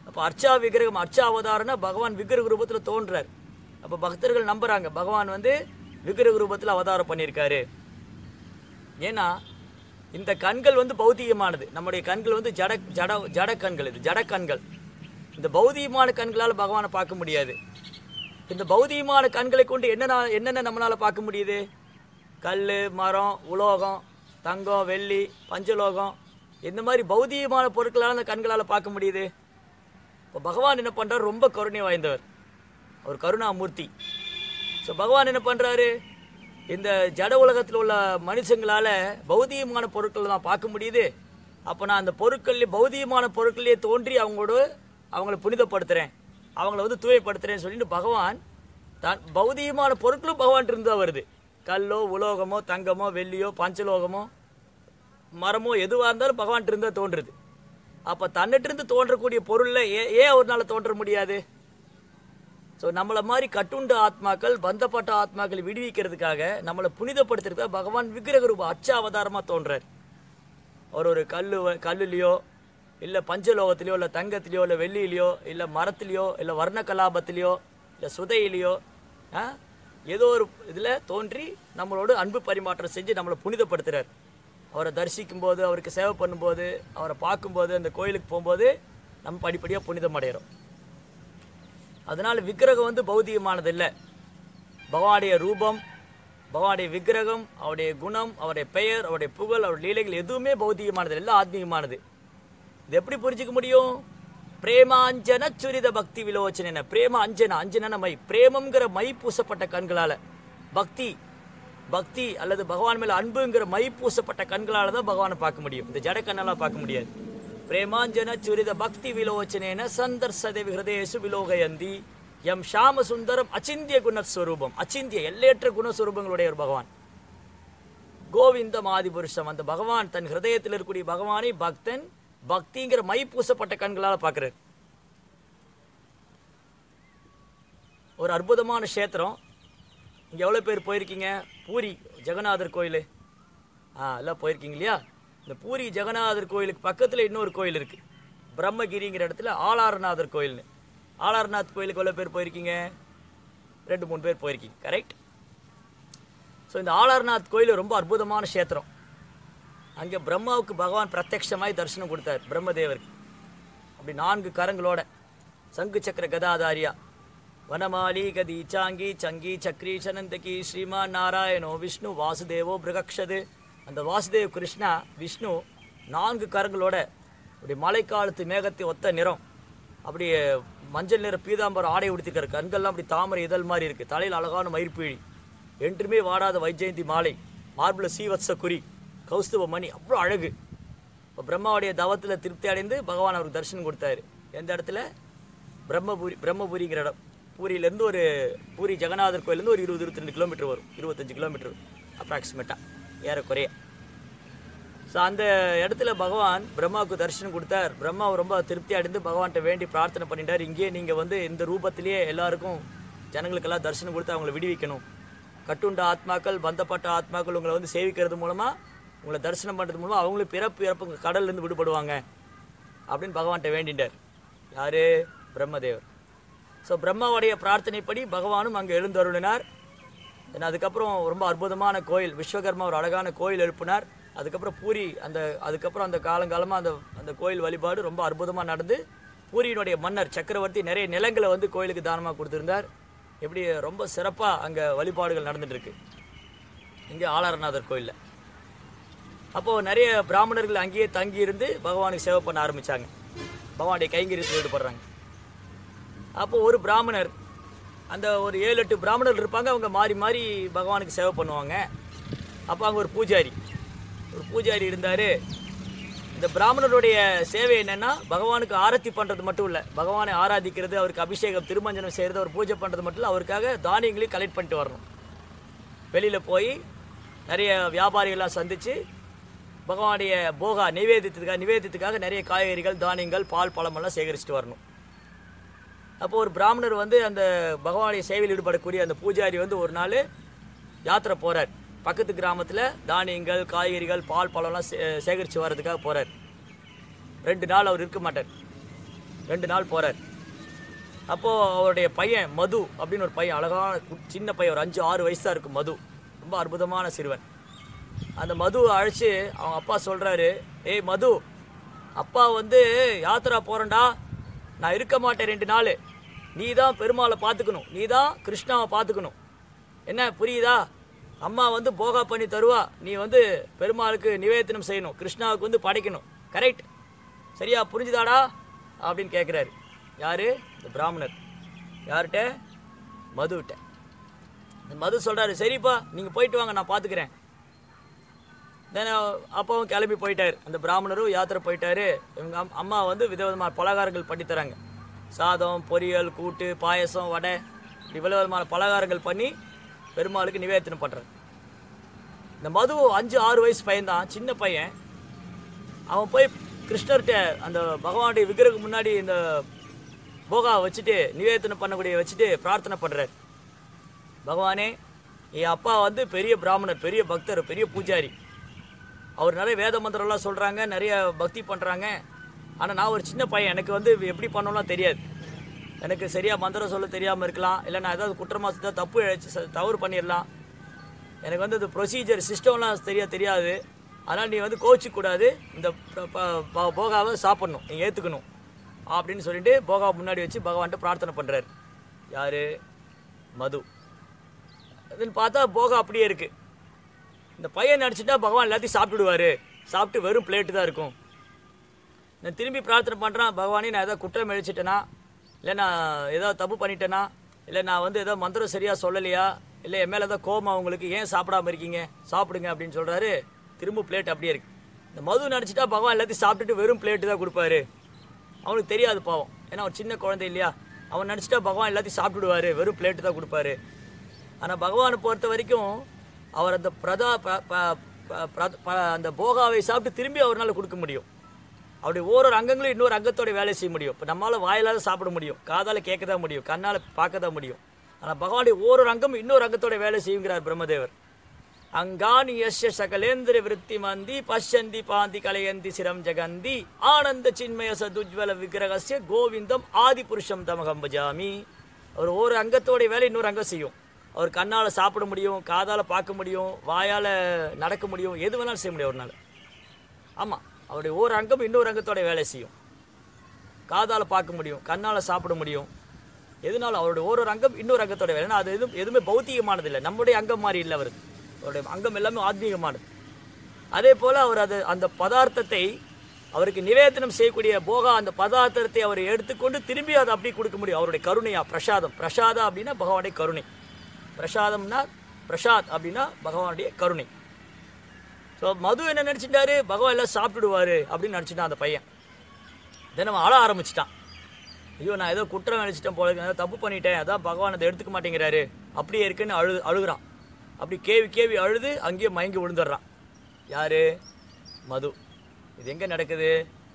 அப்போ அர்ச்சா விக்கிரகம் அர்ச்சா அவதாரம்னா பகவான் விக்கிரக ரூபத்தில் தோன்றார் அப்போ பக்தர்கள் நம்புறாங்க பகவான் வந்து விக்கிரக ரூபத்தில் அவதாரம் பண்ணியிருக்காரு ஏன்னா இந்த கண்கள் வந்து பௌதிகமானது நம்முடைய கண்கள் வந்து ஜட ஜட ஜட கண்கள் இது ஜட கண்கள் இந்த பௌதிகமான கண்களால் பகவானை பார்க்க முடியாது இந்த பௌதிகமான கண்களை கொண்டு என்னென்ன என்னென்ன நம்மளால் பார்க்க முடியுது கல் மரம் உலோகம் தங்கம் வெள்ளி பஞ்சலோகம் இந்த மாதிரி பௌதிகமான பொருட்களால் அந்த கண்களால் பார்க்க முடியுது இப்போ பகவான் என்ன பண்ணுறார் ரொம்ப கருணை வாய்ந்தவர் அவர் கருணாமூர்த்தி ஸோ பகவான் என்ன பண்ணுறாரு இந்த ஜட உலகத்தில் உள்ள மனுஷங்களால் பௌதிகமான பொருட்களை தான் பார்க்க முடியுது அப்போ நான் அந்த பொருட்கள்லேயே பௌதிகமான பொருட்களையே தோன்றி அவங்களோட அவங்கள புனிதப்படுத்துகிறேன் அவங்கள வந்து தூய்மைப்படுத்துகிறேன்னு சொல்லிட்டு பகவான் தான் பௌதிகமான பொருட்களும் பகவான் இருந்து தான் வருது கல்லோ உலோகமோ தங்கமோ வெள்ளியோ பஞ்சலோகமோ மரமோ எதுவாக இருந்தாலும் பகவான் இருந்தால் தோன்றுது அப்போ தன்னிட்டிருந்து தோன்றக்கூடிய பொருளில் ஏ ஏன் அவர்னால தோன்ற முடியாது ஸோ நம்மளை மாதிரி கட்டுண்ட ஆத்மாக்கள் பந்தப்பட்ட ஆத்மாக்களை விடுவிக்கிறதுக்காக நம்மளை புனிதப்படுத்துறதுக்காக பகவான் விக்கிரக ரூப அச்ச அவதாரமாக தோன்றார் அவர் ஒரு கல் கல்லுலேயோ இல்லை பஞ்சலோகத்திலையோ இல்லை தங்கத்திலையோ இல்லை வெள்ளியிலையோ இல்லை மரத்துலையோ இல்லை வர்ண கலாபத்திலையோ இல்லை சுதையிலையோ ஆ, ஏதோ ஒரு இதில் தோன்றி நம்மளோட அன்பு பரிமாற்றம் செஞ்சு நம்மளை புனிதப்படுத்துறார் அவரை தரிசிக்கும் போது அவருக்கு சேவை பண்ணும்போது அவரை பார்க்கும்போது அந்த கோயிலுக்கு போகும்போது நம்ம படிப்படியாக புனிதம் அடைகிறோம் அதனால விக்கிரகம் வந்து பௌதிகமானது இல்லை பகவானுடைய ரூபம் பகவானுடைய விக்கிரகம் அவருடைய குணம் அவருடைய பெயர் அவருடைய புகழ் அவருடைய லீலைகள் எதுவுமே பௌதிகமானது இல்லை, எல்லாம் ஆத்மீகமானது இது எப்படி புரிஞ்சுக்க முடியும் பிரேமாஞ்சன சுரித பக்தி விலோச்சன பிரேம அஞ்சன அஞ்சன மை பிரேமங்கிற மை பூசப்பட்ட கண்களால பக்தி பக்தி அல்லது பகவான் மேல அன்புங்கிற மை பூசப்பட்ட கண்களால தான் பகவானை பார்க்க முடியும் இந்த ஜட கண்ணெல்லாம் பார்க்க முடியாது பிரேமாஞ்சன சுரித பக்தி விலோச்சனேன சந்தர்சதே ஹிருதேசு விலோகயந்தி எம் ஷாம சுந்தரம் அச்சிந்திய குணஸ்வரூபம் அச்சிந்திய எல்லையற்ற குணஸ்வரூபங்களுடைய ஒரு பகவான் கோவிந்தம் ஆதிபுருஷம் அந்த பகவான் தன் ஹிருதயத்தில் இருக்கக்கூடிய பகவானை பக்தன் பக்திங்கிற மை பூசப்பட்ட கண்களால் பார்க்குறாரு ஒரு அற்புதமான க்ஷேத்திரம் இங்கே எவ்வளோ பேர் போயிருக்கீங்க பூரி ஜெகநாதர் கோயில் ஆ எல்லாம் போயிருக்கீங்க இல்லையா இந்த பூரி ஜெகநாதர் கோயிலுக்கு பக்கத்தில் இன்னொரு கோயில் இருக்குது பிரம்மகிரிங்கிற இடத்துல ஆளாரநாதர் கோயில்னு ஆளாரநாத் கோயிலுக்கு எவ்வளோ பேர் போயிருக்கீங்க ரெண்டு மூணு பேர் போயிருக்கீங்க கரெக்ட் ஸோ இந்த ஆளார்நாத் கோயில் ரொம்ப அற்புதமான க்ஷேத்திரம் அங்கே பிரம்மாவுக்கு பகவான் பிரத்யட்சமாய் தரிசனம் கொடுத்தார் பிரம்மதேவருக்கு அப்படி நான்கு கரங்களோட சங்கு சக்கர கதாதாரியா வனமாலி கதி சாங்கி சங்கி சக்ரி சனந்தகி ஸ்ரீமான் நாராயணோ விஷ்ணு வாசுதேவோ பிரகக்ஷது அந்த வாசுதேவ் கிருஷ்ணா விஷ்ணு நான்கு கரங்களோட அப்படி மழைக்காலத்து மேகத்தை ஒத்த நிறம் அப்படியே மஞ்சள் நிற பீதாம்பரம் ஆடை உடுத்திருக்காரு கண்கள்லாம் அப்படி தாமரை இதழ் மாதிரி இருக்கு தலையில் அழகான மயிர்பீழி என்றுமே வாடாத வைஜெயந்தி மாலை மார்பிள சீவத்ச குறி கௌஸ்துவ மணி அவ்வளோ அழகு இப்போ பிரம்மாவுடைய தவத்தில் திருப்தி அடைந்து பகவான் அவருக்கு தரிசனம் கொடுத்தாரு எந்த இடத்துல பிரம்மபுரி பிரம்மபுரிங்கிற இடம் பூரியிலேருந்து ஒரு பூரி ஜெகநாதர் கோயிலேருந்து ஒரு இருபது இருபத்தி ரெண்டு கிலோமீட்டர் வரும் இருபத்தஞ்சு கிலோமீட்டர் அப்ராக்சிமேட்டாக ஏறக்குறைய ஸோ அந்த இடத்துல பகவான் பிரம்மாவுக்கு தரிசனம் கொடுத்தார் பிரம்மா ரொம்ப திருப்தி அடைந்து பகவான்கிட்ட வேண்டி பிரார்த்தனை பண்ணிட்டார் இங்கேயே நீங்கள் வந்து இந்த ரூபத்திலேயே எல்லாருக்கும் ஜனங்களுக்கெல்லாம் தரிசனம் கொடுத்து அவங்களை விடுவிக்கணும் கட்டுண்ட ஆத்மாக்கள் பந்தப்பட்ட ஆத்மாக்கள் உங்களை வந்து சேவிக்கிறது மூலமாக உங்களை தரிசனம் பண்ணுறது மூலமாக அவங்களும் பிறப்பு இறப்பு கடல்லேருந்து விடுபடுவாங்க அப்படின்னு பகவான்கிட்ட வேண்டிட்டார் யார் பிரம்மதேவர் ஸோ பிரம்மாவுடைய பிரார்த்தனைப்படி பகவானும் அங்கே எழுந்தருளினார் தென் அதுக்கப்புறம் ரொம்ப அற்புதமான கோயில் விஸ்வகர்மா ஒரு அழகான கோயில் எழுப்பினார் அதுக்கப்புறம் பூரி அந்த அதுக்கப்புறம் அந்த காலங்காலமாக அந்த அந்த கோயில் வழிபாடு ரொம்ப அற்புதமாக நடந்து பூரியினுடைய மன்னர் சக்கரவர்த்தி நிறைய நிலங்களை வந்து கோயிலுக்கு தானமாக கொடுத்துருந்தார் எப்படி ரொம்ப சிறப்பாக அங்கே வழிபாடுகள் நடந்துட்டு இருக்கு இங்கே ஆளாரநாதர் கோயிலில் அப்போது நிறைய பிராமணர்கள் அங்கேயே தங்கி இருந்து பகவானுக்கு சேவை பண்ண ஆரம்பித்தாங்க பகவானுடைய கைங்கரியத்தில் ஈடுபடுறாங்க அப்போ ஒரு பிராமணர் அந்த ஒரு ஏழு எட்டு பிராமணர்கள் இருப்பாங்க அவங்க மாறி மாறி பகவானுக்கு சேவை பண்ணுவாங்க அப்போ அங்கே ஒரு பூஜாரி ஒரு பூஜாரி இருந்தார் இந்த பிராமணருடைய சேவை என்னன்னா பகவானுக்கு ஆரத்தி பண்ணுறது மட்டும் இல்லை பகவானை ஆராதிக்கிறது அவருக்கு அபிஷேகம் திருமஞ்சனம் செய்கிறது அவர் பூஜை பண்ணுறது மட்டும் இல்லை அவருக்காக தானியங்களையும் கலெக்ட் பண்ணிட்டு வரணும் வெளியில் போய் நிறைய வியாபாரிகளாக சந்தித்து பகவானுடைய போகா நிவேதித்துக்காக நிவேதித்துக்காக நிறைய காய்கறிகள் தானியங்கள் பால் பழமெல்லாம் சேகரிச்சுட்டு வரணும் அப்போ ஒரு பிராமணர் வந்து அந்த பகவானுடைய சேவையில் ஈடுபடக்கூடிய அந்த பூஜாரி வந்து ஒரு நாள் யாத்திரை போகிறார் பக்கத்து கிராமத்தில் தானியங்கள் காய்கறிகள் பால் பழம்லாம் சே சேகரித்து வர்றதுக்காக போகிறார் ரெண்டு நாள் அவர் இருக்க மாட்டார் ரெண்டு நாள் போகிறார் அப்போது அவருடைய பையன் மது அப்படின்னு ஒரு பையன் அழகான கு- சின்ன பையன் ஒரு அஞ்சு ஆறு வயசு தான் இருக்கும் மது ரொம்ப அற்புதமான சிறுவன் அந்த மதுவை அழைச்சி அவங்க அப்பா சொல்கிறாரு ஏய் மது அப்பா வந்து யாத்திரா போகிறேன்டா நான் இருக்க மாட்டேன் ரெண்டு நாள் நீ தான் பெருமாளை பார்த்துக்கணும் நீ தான் கிருஷ்ணாவை பார்த்துக்கணும் என்ன புரியுதா அம்மா வந்து போகா பண்ணி தருவா நீ வந்து பெருமாளுக்கு நிவேதனம் செய்யணும் கிருஷ்ணாவுக்கு வந்து படைக்கணும் கரெக்ட் சரியா புரிஞ்சுதாடா அப்படின்னு கேட்குறாரு யாரு இந்த பிராமணர் யார்கிட்ட மதுவிட்ட இந்த மது சொல்கிறாரு சரிப்பா நீங்கள் போயிட்டு வாங்க நான் பார்த்துக்கிறேன் தென் அப்பாவும் கிளம்பி போயிட்டார் அந்த பிராமணரும் யாத்திரை போயிட்டாரு இவங்க அம்- அம்மா வந்து விதவிதமான பலகாரங்கள் பண்ணி தராங்க சாதம் பொரியல் கூட்டு பாயசம் வடை இப்படி விதவிதமான பலகாரங்கள் பண்ணி பெருமாளுக்கு நிவேதனம் பண்ணுறாரு இந்த மது அஞ்சு ஆறு வயசு பையன்தான் சின்ன பையன் அவன் போய் கிருஷ்ணர்கிட்ட அந்த பகவானுடைய விக்கிரகம் முன்னாடி இந்த போகா வச்சுட்டு நிவேதனம் பண்ணக்கூடிய வச்சுட்டு பிரார்த்தனை பண்ணுறாரு பகவானே என் அப்பா வந்து பெரிய பிராமணர் பெரிய பக்தர் பெரிய பூஜாரி அவர் நிறைய வேத மந்திரம்லாம் சொல்கிறாங்க நிறைய பக்தி பண்ணுறாங்க ஆனால் நான் ஒரு சின்ன பையன் எனக்கு வந்து எப்படி பண்ணணும்லாம் தெரியாது எனக்கு சரியாக மந்திரம் சொல்ல தெரியாமல் இருக்கலாம் இல்லை நான் ஏதாவது குற்றமாக செஞ்சா தப்பு இழைச்சி ச- தவறு பண்ணிடலாம் எனக்கு வந்து இந்த ப்ரொசீஜர் சிஸ்டம்லாம் சரியா தெரியாது அதனால் நீ வந்து கோச்சிக்க கூடாது இந்த ப- ப- ப- போகாவை சாப்பிடணும் நீ ஏற்றுக்கணும் அப்படின்னு சொல்லிட்டு போகா முன்னாடி வச்சு பகவான்கிட்ட பிரார்த்தனை பண்ணுறாரு யார் மது அதுன்னு பார்த்தா போகா அப்படியே இருக்குது இந்த பையன் நடிச்சுட்டா பகவான் எல்லாத்தையும் சாப்பிட்டுடுவாரு சாப்பிட்டு வெறும் பிளேட்டு தான் இருக்கும் நான் திரும்பி பிரார்த்தனை பண்ணுறேன் பகவானே நான் ஏதாவது குற்றம் இழைச்சிட்டேனா இல்லை நான் ஏதாவது தப்பு பண்ணிட்டேனா இல்லை நான் வந்து ஏதோ மந்திரம் சரியாக சொல்லலையா இல்லை என் மேலே ஏதாவது கோபம் உங்களுக்கு ஏன் சாப்பிடாம இருக்கீங்க சாப்பிடுங்க அப்படின்னு சொல்கிறாரு திரும்ப பிளேட் அப்படியே இருக்கு இந்த மது நடிச்சிட்டா பகவான் எல்லாத்தையும் சாப்பிட்டுட்டு வெறும் பிளேட்டு தான் கொடுப்பாரு அவனுக்கு தெரியாது பாவம் ஏன்னா ஒரு சின்ன குழந்தை இல்லையா அவன் நடிச்சிட்டா பகவான் எல்லாத்தையும் சாப்பிட்டுடுவாரு வெறும் பிளேட்டு தான் கொடுப்பாரு ஆனால் பகவானை பொறுத்த வரைக்கும் அவர் அந்த பிரதா ப- ப- ப- பிரத- ப- அந்த போகாவை சாப்பிட்டு திரும்பி அவரால் கொடுக்க முடியும் அப்படி ஒவ்வொரு அங்கங்களும் இன்னொரு அங்கத்தோட வேலை செய்ய முடியும் இப்போ நம்மளால் வாயிலாத சாப்பிட முடியும் காதால் கேட்க தான் முடியும் கண்ணால் பார்க்க தான் முடியும் ஆனால் பகவானுடைய ஒவ்வொரு அங்கம் இன்னொரு அங்கத்தோட வேலை செய்யுங்கிறார் பிரம்மதேவர் அங்கானி யஸ்ய சகலேந்திர விருத்தி மந்தி பஷ்யந்தி பாந்தி கலையந்தி சிரம் ஜகந்தி ஆனந்த சின்மய சதுஜ்வல விக்கிரகஸ்ய கோவிந்தம் ஆதி புருஷம் தமகம் பஜாமி அவர் ஒரு அங்கத்தோட வேலை இன்னொரு அங்கம் செய்யும் அவர் கண்ணால் சாப்பிட முடியும் காதால் பார்க்க முடியும் வாயால் நடக்க முடியும் எது வேணாலும் செய்ய முடியும் அவர்னால ஆமாம் அவருடைய ஒரு அங்கம் இன்னொரு அங்கத்தோட வேலை செய்யும் காதால் பார்க்க முடியும் கண்ணால் சாப்பிட முடியும் எதனால அவருடைய ஒரு ஒரு அங்கம் இன்னொரு அங்கத்தோட வேலை ஏன்னா அது எதுவும் எதுவுமே பௌத்திகமானது இல்லை நம்முடைய அங்கம் மாதிரி இல்லை அவருக்கு அவருடைய அங்கம் எல்லாமே ஆத்மீகமானது அதே போல் அவர் அது அந்த பதார்த்தத்தை அவருக்கு நிவேதனம் செய்யக்கூடிய போகா அந்த பதார்த்தத்தை அவர் எடுத்துக்கொண்டு திரும்பி அதை அப்படி கொடுக்க முடியும் அவருடைய கருணையா பிரசாதம் பிரசாதம் அப்படின்னா பகவானுடைய கருணை பிரசாதம்னா பிரசாத் அப்படின்னா பகவானுடைய கருணை ஸோ மது என்ன நினச்சிட்டாரு பகவான் எல்லாம் சாப்பிட்டுடுவாரு அப்படின்னு நினச்சிட்டான் அந்த பையன் தினம் அழ ஆரம்பிச்சிட்டான் ஐயோ நான் ஏதோ குற்றம் நினச்சிட்டேன் போல இருக்கு, நான் ஏதோ தப்பு பண்ணிட்டேன் அதான் பகவான் அதை எடுத்துக்க மாட்டேங்கிறாரு அப்படியே இருக்குன்னு அழு அழுகுறான் அப்படி கேவி கேவி அழுது அங்கேயே மயங்கி விழுந்துடுறான் யாரு மது இது எங்கே நடக்குது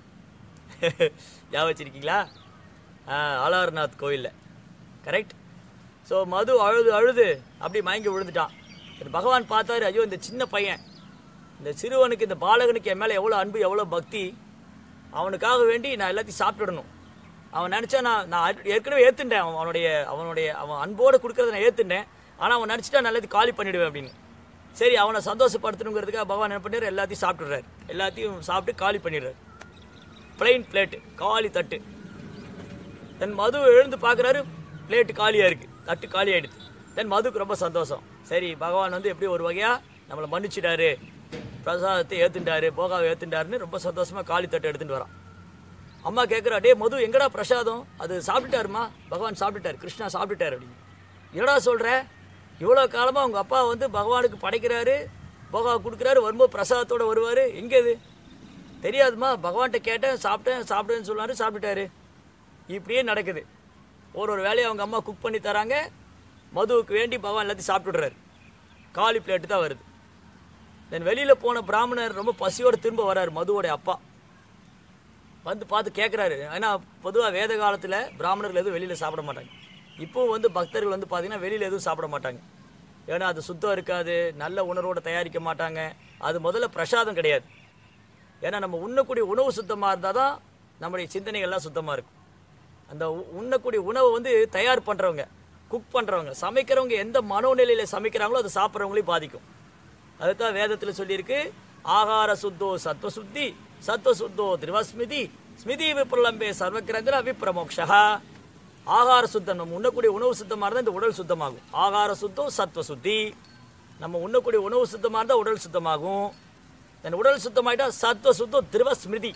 ஞாபகம் வச்சிருக்கீங்களா ஆ ஆலார்நாத் கோயிலில் கரெக்ட் ஸோ மது அழுது அழுது அப்படி மயங்கி விழுந்துட்டான் இது பகவான் பார்த்தாரு ஐயோ இந்த சின்ன பையன் இந்த சிறுவனுக்கு இந்த பாலகனுக்கு என் மேலே எவ்வளோ அன்பு எவ்வளோ பக்தி அவனுக்காக வேண்டி நான் எல்லாத்தையும் சாப்பிட்டுடணும் அவன் நினச்சா நான் நான் அட்- ஏற்கனவே ஏற்றுட்டேன் அவன் அவனுடைய அவனுடைய அவன் அன்போடு கொடுக்கறத நான் ஏற்றுட்டேன் ஆனால் அவன் நினச்சிட்டா நான் எல்லாத்தையும் காலி பண்ணிடுவேன் அப்படின்னு சரி அவனை சந்தோஷப்படுத்தணுங்கிறதுக்காக பகவான் என்ன பண்ணிடுறாரு எல்லாத்தையும் சாப்பிட்டுடுறாரு எல்லாத்தையும் சாப்பிட்டு காலி பண்ணிடுறாரு பிளெயின் பிளேட்டு காலி தட்டு தென் மது எழுந்து பார்க்குறாரு பிளேட்டு காலியாக இருக்குது தட்டு காலி ஆயிடுது தென் மதுக்கு ரொம்ப சந்தோஷம் சரி பகவான் வந்து எப்படி ஒரு வகையாக நம்மளை மன்னிச்சிட்டாரு பிரசாதத்தை ஏற்றுண்டாரு போகாவை ஏற்றுண்டாருன்னு ரொம்ப சந்தோஷமாக காலி தட்டு எடுத்துகிட்டு வரான் அம்மா கேட்குறா டே மது எங்கடா பிரசாதம் அது சாப்பிட்டுட்டாருமா பகவான் சாப்பிட்டுட்டாரு கிருஷ்ணா சாப்பிட்டுட்டாரு அப்படின்னு என்னடா சொல்கிற இவ்வளோ காலமாக உங்கள் அப்பா வந்து பகவானுக்கு படைக்கிறாரு போகா கொடுக்குறாரு வரும்போது பிரசாதத்தோட வருவார் எங்கே இது தெரியாதுமா பகவான்கிட்ட கேட்டேன் சாப்பிட்டேன் சாப்பிட்டேன்னு சொன்னாரு சாப்பிட்டுட்டாரு இப்படியே நடக்குது ஒரு ஒரு வேலையை அவங்க அம்மா குக் பண்ணி தராங்க மதுவுக்கு வேண்டி பகவான் எல்லாத்தையும் சாப்பிட்டுடுறாரு காலி பிளேட்டு தான் வருது தென் வெளியில் போன பிராமணர் ரொம்ப பசியோடு திரும்ப வராரு மதுவோடைய அப்பா வந்து பார்த்து கேட்குறாரு ஏன்னா பொதுவாக வேத காலத்தில் பிராமணர்கள் எதுவும் வெளியில் சாப்பிட மாட்டாங்க இப்போவும் வந்து பக்தர்கள் வந்து பார்த்தீங்கன்னா வெளியில் எதுவும் சாப்பிட மாட்டாங்க ஏன்னா அது சுத்தம் இருக்காது நல்ல உணர்வோட தயாரிக்க மாட்டாங்க அது முதல்ல பிரசாதம் கிடையாது ஏன்னா நம்ம உண்ணக்கூடிய உணவு சுத்தமாக இருந்தால் தான் நம்முடைய சிந்தனைகள்லாம் சுத்தமாக இருக்கும் அந்த உ- உண்ணக்கூடிய உணவை வந்து தயார் பண்ணுறவங்க குக் பண்ணுறவங்க சமைக்கிறவங்க எந்த மனோநிலையில் சமைக்கிறாங்களோ அது சாப்பிட்றவங்களையும் பாதிக்கும் அதுதான் வேதத்தில் சொல்லியிருக்கு ஆகார சுத்தோ சத்வ சுத்தி சத்வ சுத்தோ திரிவஸ்மிதி ஸ்மிதி விப்ரலம்பே சர்வக்கிரந்திர விப்ரமோக்ஷா ஆகார சுத்தம் நம்ம உண்ணக்கூடிய உணவு சுத்தமாக இருந்தால் இந்த உடல் சுத்தமாகும் ஆகார சுத்தம் சத்வ சுத்தி நம்ம உண்ணக்கூடிய உணவு சுத்தமாக இருந்தால் உடல் சுத்தமாகும் இந்த உடல் சுத்தமாயிட்டா சத்வ சுத்தம் திரிவ ஸ்மிருதி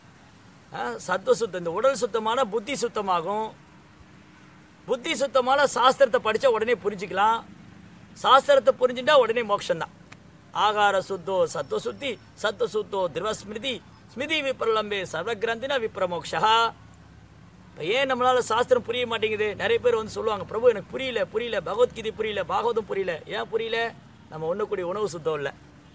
ஆ, சத்வ சுத்தம் இந்த உடல் சுத்தமான புத்தி சுத்தமாகும் புத்தி சுத்தமான சாஸ்திரத்தை படித்தா உடனே புரிஞ்சுக்கலாம் சாஸ்திரத்தை புரிஞ்சுட்டா உடனே மோட்சம்தான் ஆகார சுத்தோ சத்வ சுத்தி சத்வ சுத்தோ திரவ ஸ்மிருதி ஸ்மிருதி விப்ரலம்பே சர்வகிரந்தினா விப்ரமோக்ஷா இப்போ ஏன் நம்மளால சாஸ்திரம் புரிய மாட்டேங்குது நிறைய பேர் வந்து சொல்லுவாங்க பிரபு எனக்கு புரியல புரியல பகவத்கீதை புரியல பாகவதம் புரியல ஏன் புரியல நம்ம உண்ணக்கூடிய உணவு சுத்தம் இல்லை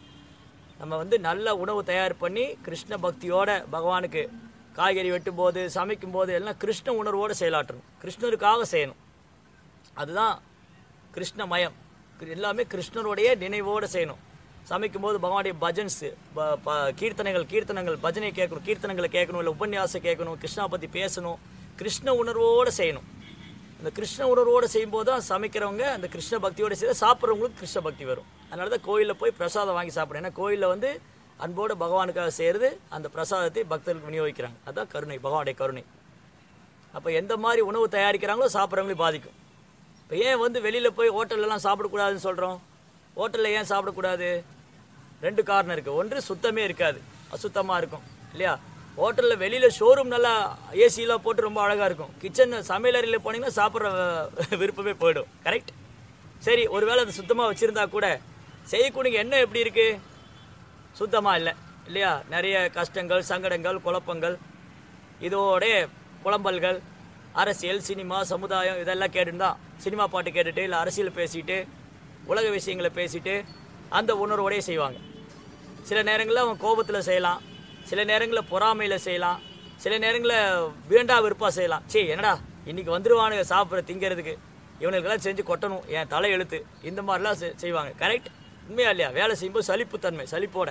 நம்ம வந்து நல்ல உணவு தயார் பண்ணி கிருஷ்ண பக்தியோட பகவானுக்கு காய்கறி வெட்டும் போது சமைக்கும் போது எல்லாம் கிருஷ்ண உணர்வோடு செயலாற்றணும் கிருஷ்ணருக்காக செய்யணும் அதுதான் கிருஷ்ணமயம் கிரு- எல்லாமே கிருஷ்ணருடைய நினைவோடு செய்யணும் சமைக்கும்போது பகவானுடைய பஜன்ஸு ப- ப- கீர்த்தனைகள் கீர்த்தனங்கள் பஜனை கேட்கணும் கீர்த்தனங்களை கேட்கணும் இல்லை உபன்யாசம் கேட்கணும் கிருஷ்ணா பற்றி பேசணும் கிருஷ்ண உணர்வோடு செய்யணும் அந்த கிருஷ்ண உணர்வோடு செய்யும்போது தான் சமைக்கிறவங்க அந்த கிருஷ்ண பக்தியோடு செய்ய சாப்பிட்றவங்களுக்கு கிருஷ்ண பக்தி வரும் அதனால தான் கோயிலில் போய் பிரசாதம் வாங்கி சாப்பிடணும் ஏன்னா கோயிலில் வந்து அன்போடு பகவானுக்காக செய்கிறது அந்த பிரசாதத்தை பக்தர்களுக்கு விநியோகிக்கிறாங்க அதுதான் கருணை பகவானுடைய கருணை அப்போ எந்த மாதிரி உணவு தயாரிக்கிறாங்களோ சாப்பிட்றவங்களையும் பாதிக்கும் இப்போ ஏன் வந்து வெளியில் போய் ஹோட்டல்லலாம் சாப்பிடக்கூடாதுன்னு சொல்கிறோம் ஹோட்டலில் ஏன் சாப்பிடக்கூடாது ரெண்டு காரணம் இருக்குது ஒன்று சுத்தமே இருக்காது அசுத்தமாக இருக்கும் இல்லையா ஹோட்டலில் வெளியில் ஷோரூம் நல்லா ஏசிலாம் போட்டு ரொம்ப அழகாக இருக்கும் கிச்சன் சமையலறையில் போனீங்கன்னா சாப்பிட்ற அஹ், விருப்பமே போயிடும் கரெக்ட் சரி ஒருவேளை அது சுத்தமாக வச்சுருந்தா கூட செய்யக்கூடிய எண்ணம் எப்படி இருக்குது சுத்தமாக இல்லை இல்லையா நிறைய கஷ்டங்கள் சங்கடங்கள் குழப்பங்கள் இதோட புலம்பல்கள் அரசியல் சினிமா சமுதாயம் இதெல்லாம் கேட்டுன்னு தான் சினிமா பாட்டு கேட்டுட்டு இல்லை அரசியல் பேசிட்டு உலக விஷயங்களை பேசிட்டு அந்த உணர்வோடயே செய்வாங்க சில நேரங்களில் அவன் கோபத்தில் செய்யலாம் சில நேரங்களில் பொறாமையில் செய்யலாம் சில நேரங்களில் வேண்டா விருப்பா செய்யலாம் சீ என்னடா இன்னைக்கு வந்துருவானுங்க சாப்பிட்ற திங்கிறதுக்கு இவனுக்கெல்லாம் செஞ்சு கொட்டணும் என் தலை எழுத்து இந்த மாதிரிலாம் செ- செய்வாங்க கரெக்ட் உண்மையா இல்லையா வேலை செய்யும்போது சலிப்புத்தன்மை சலிப்போட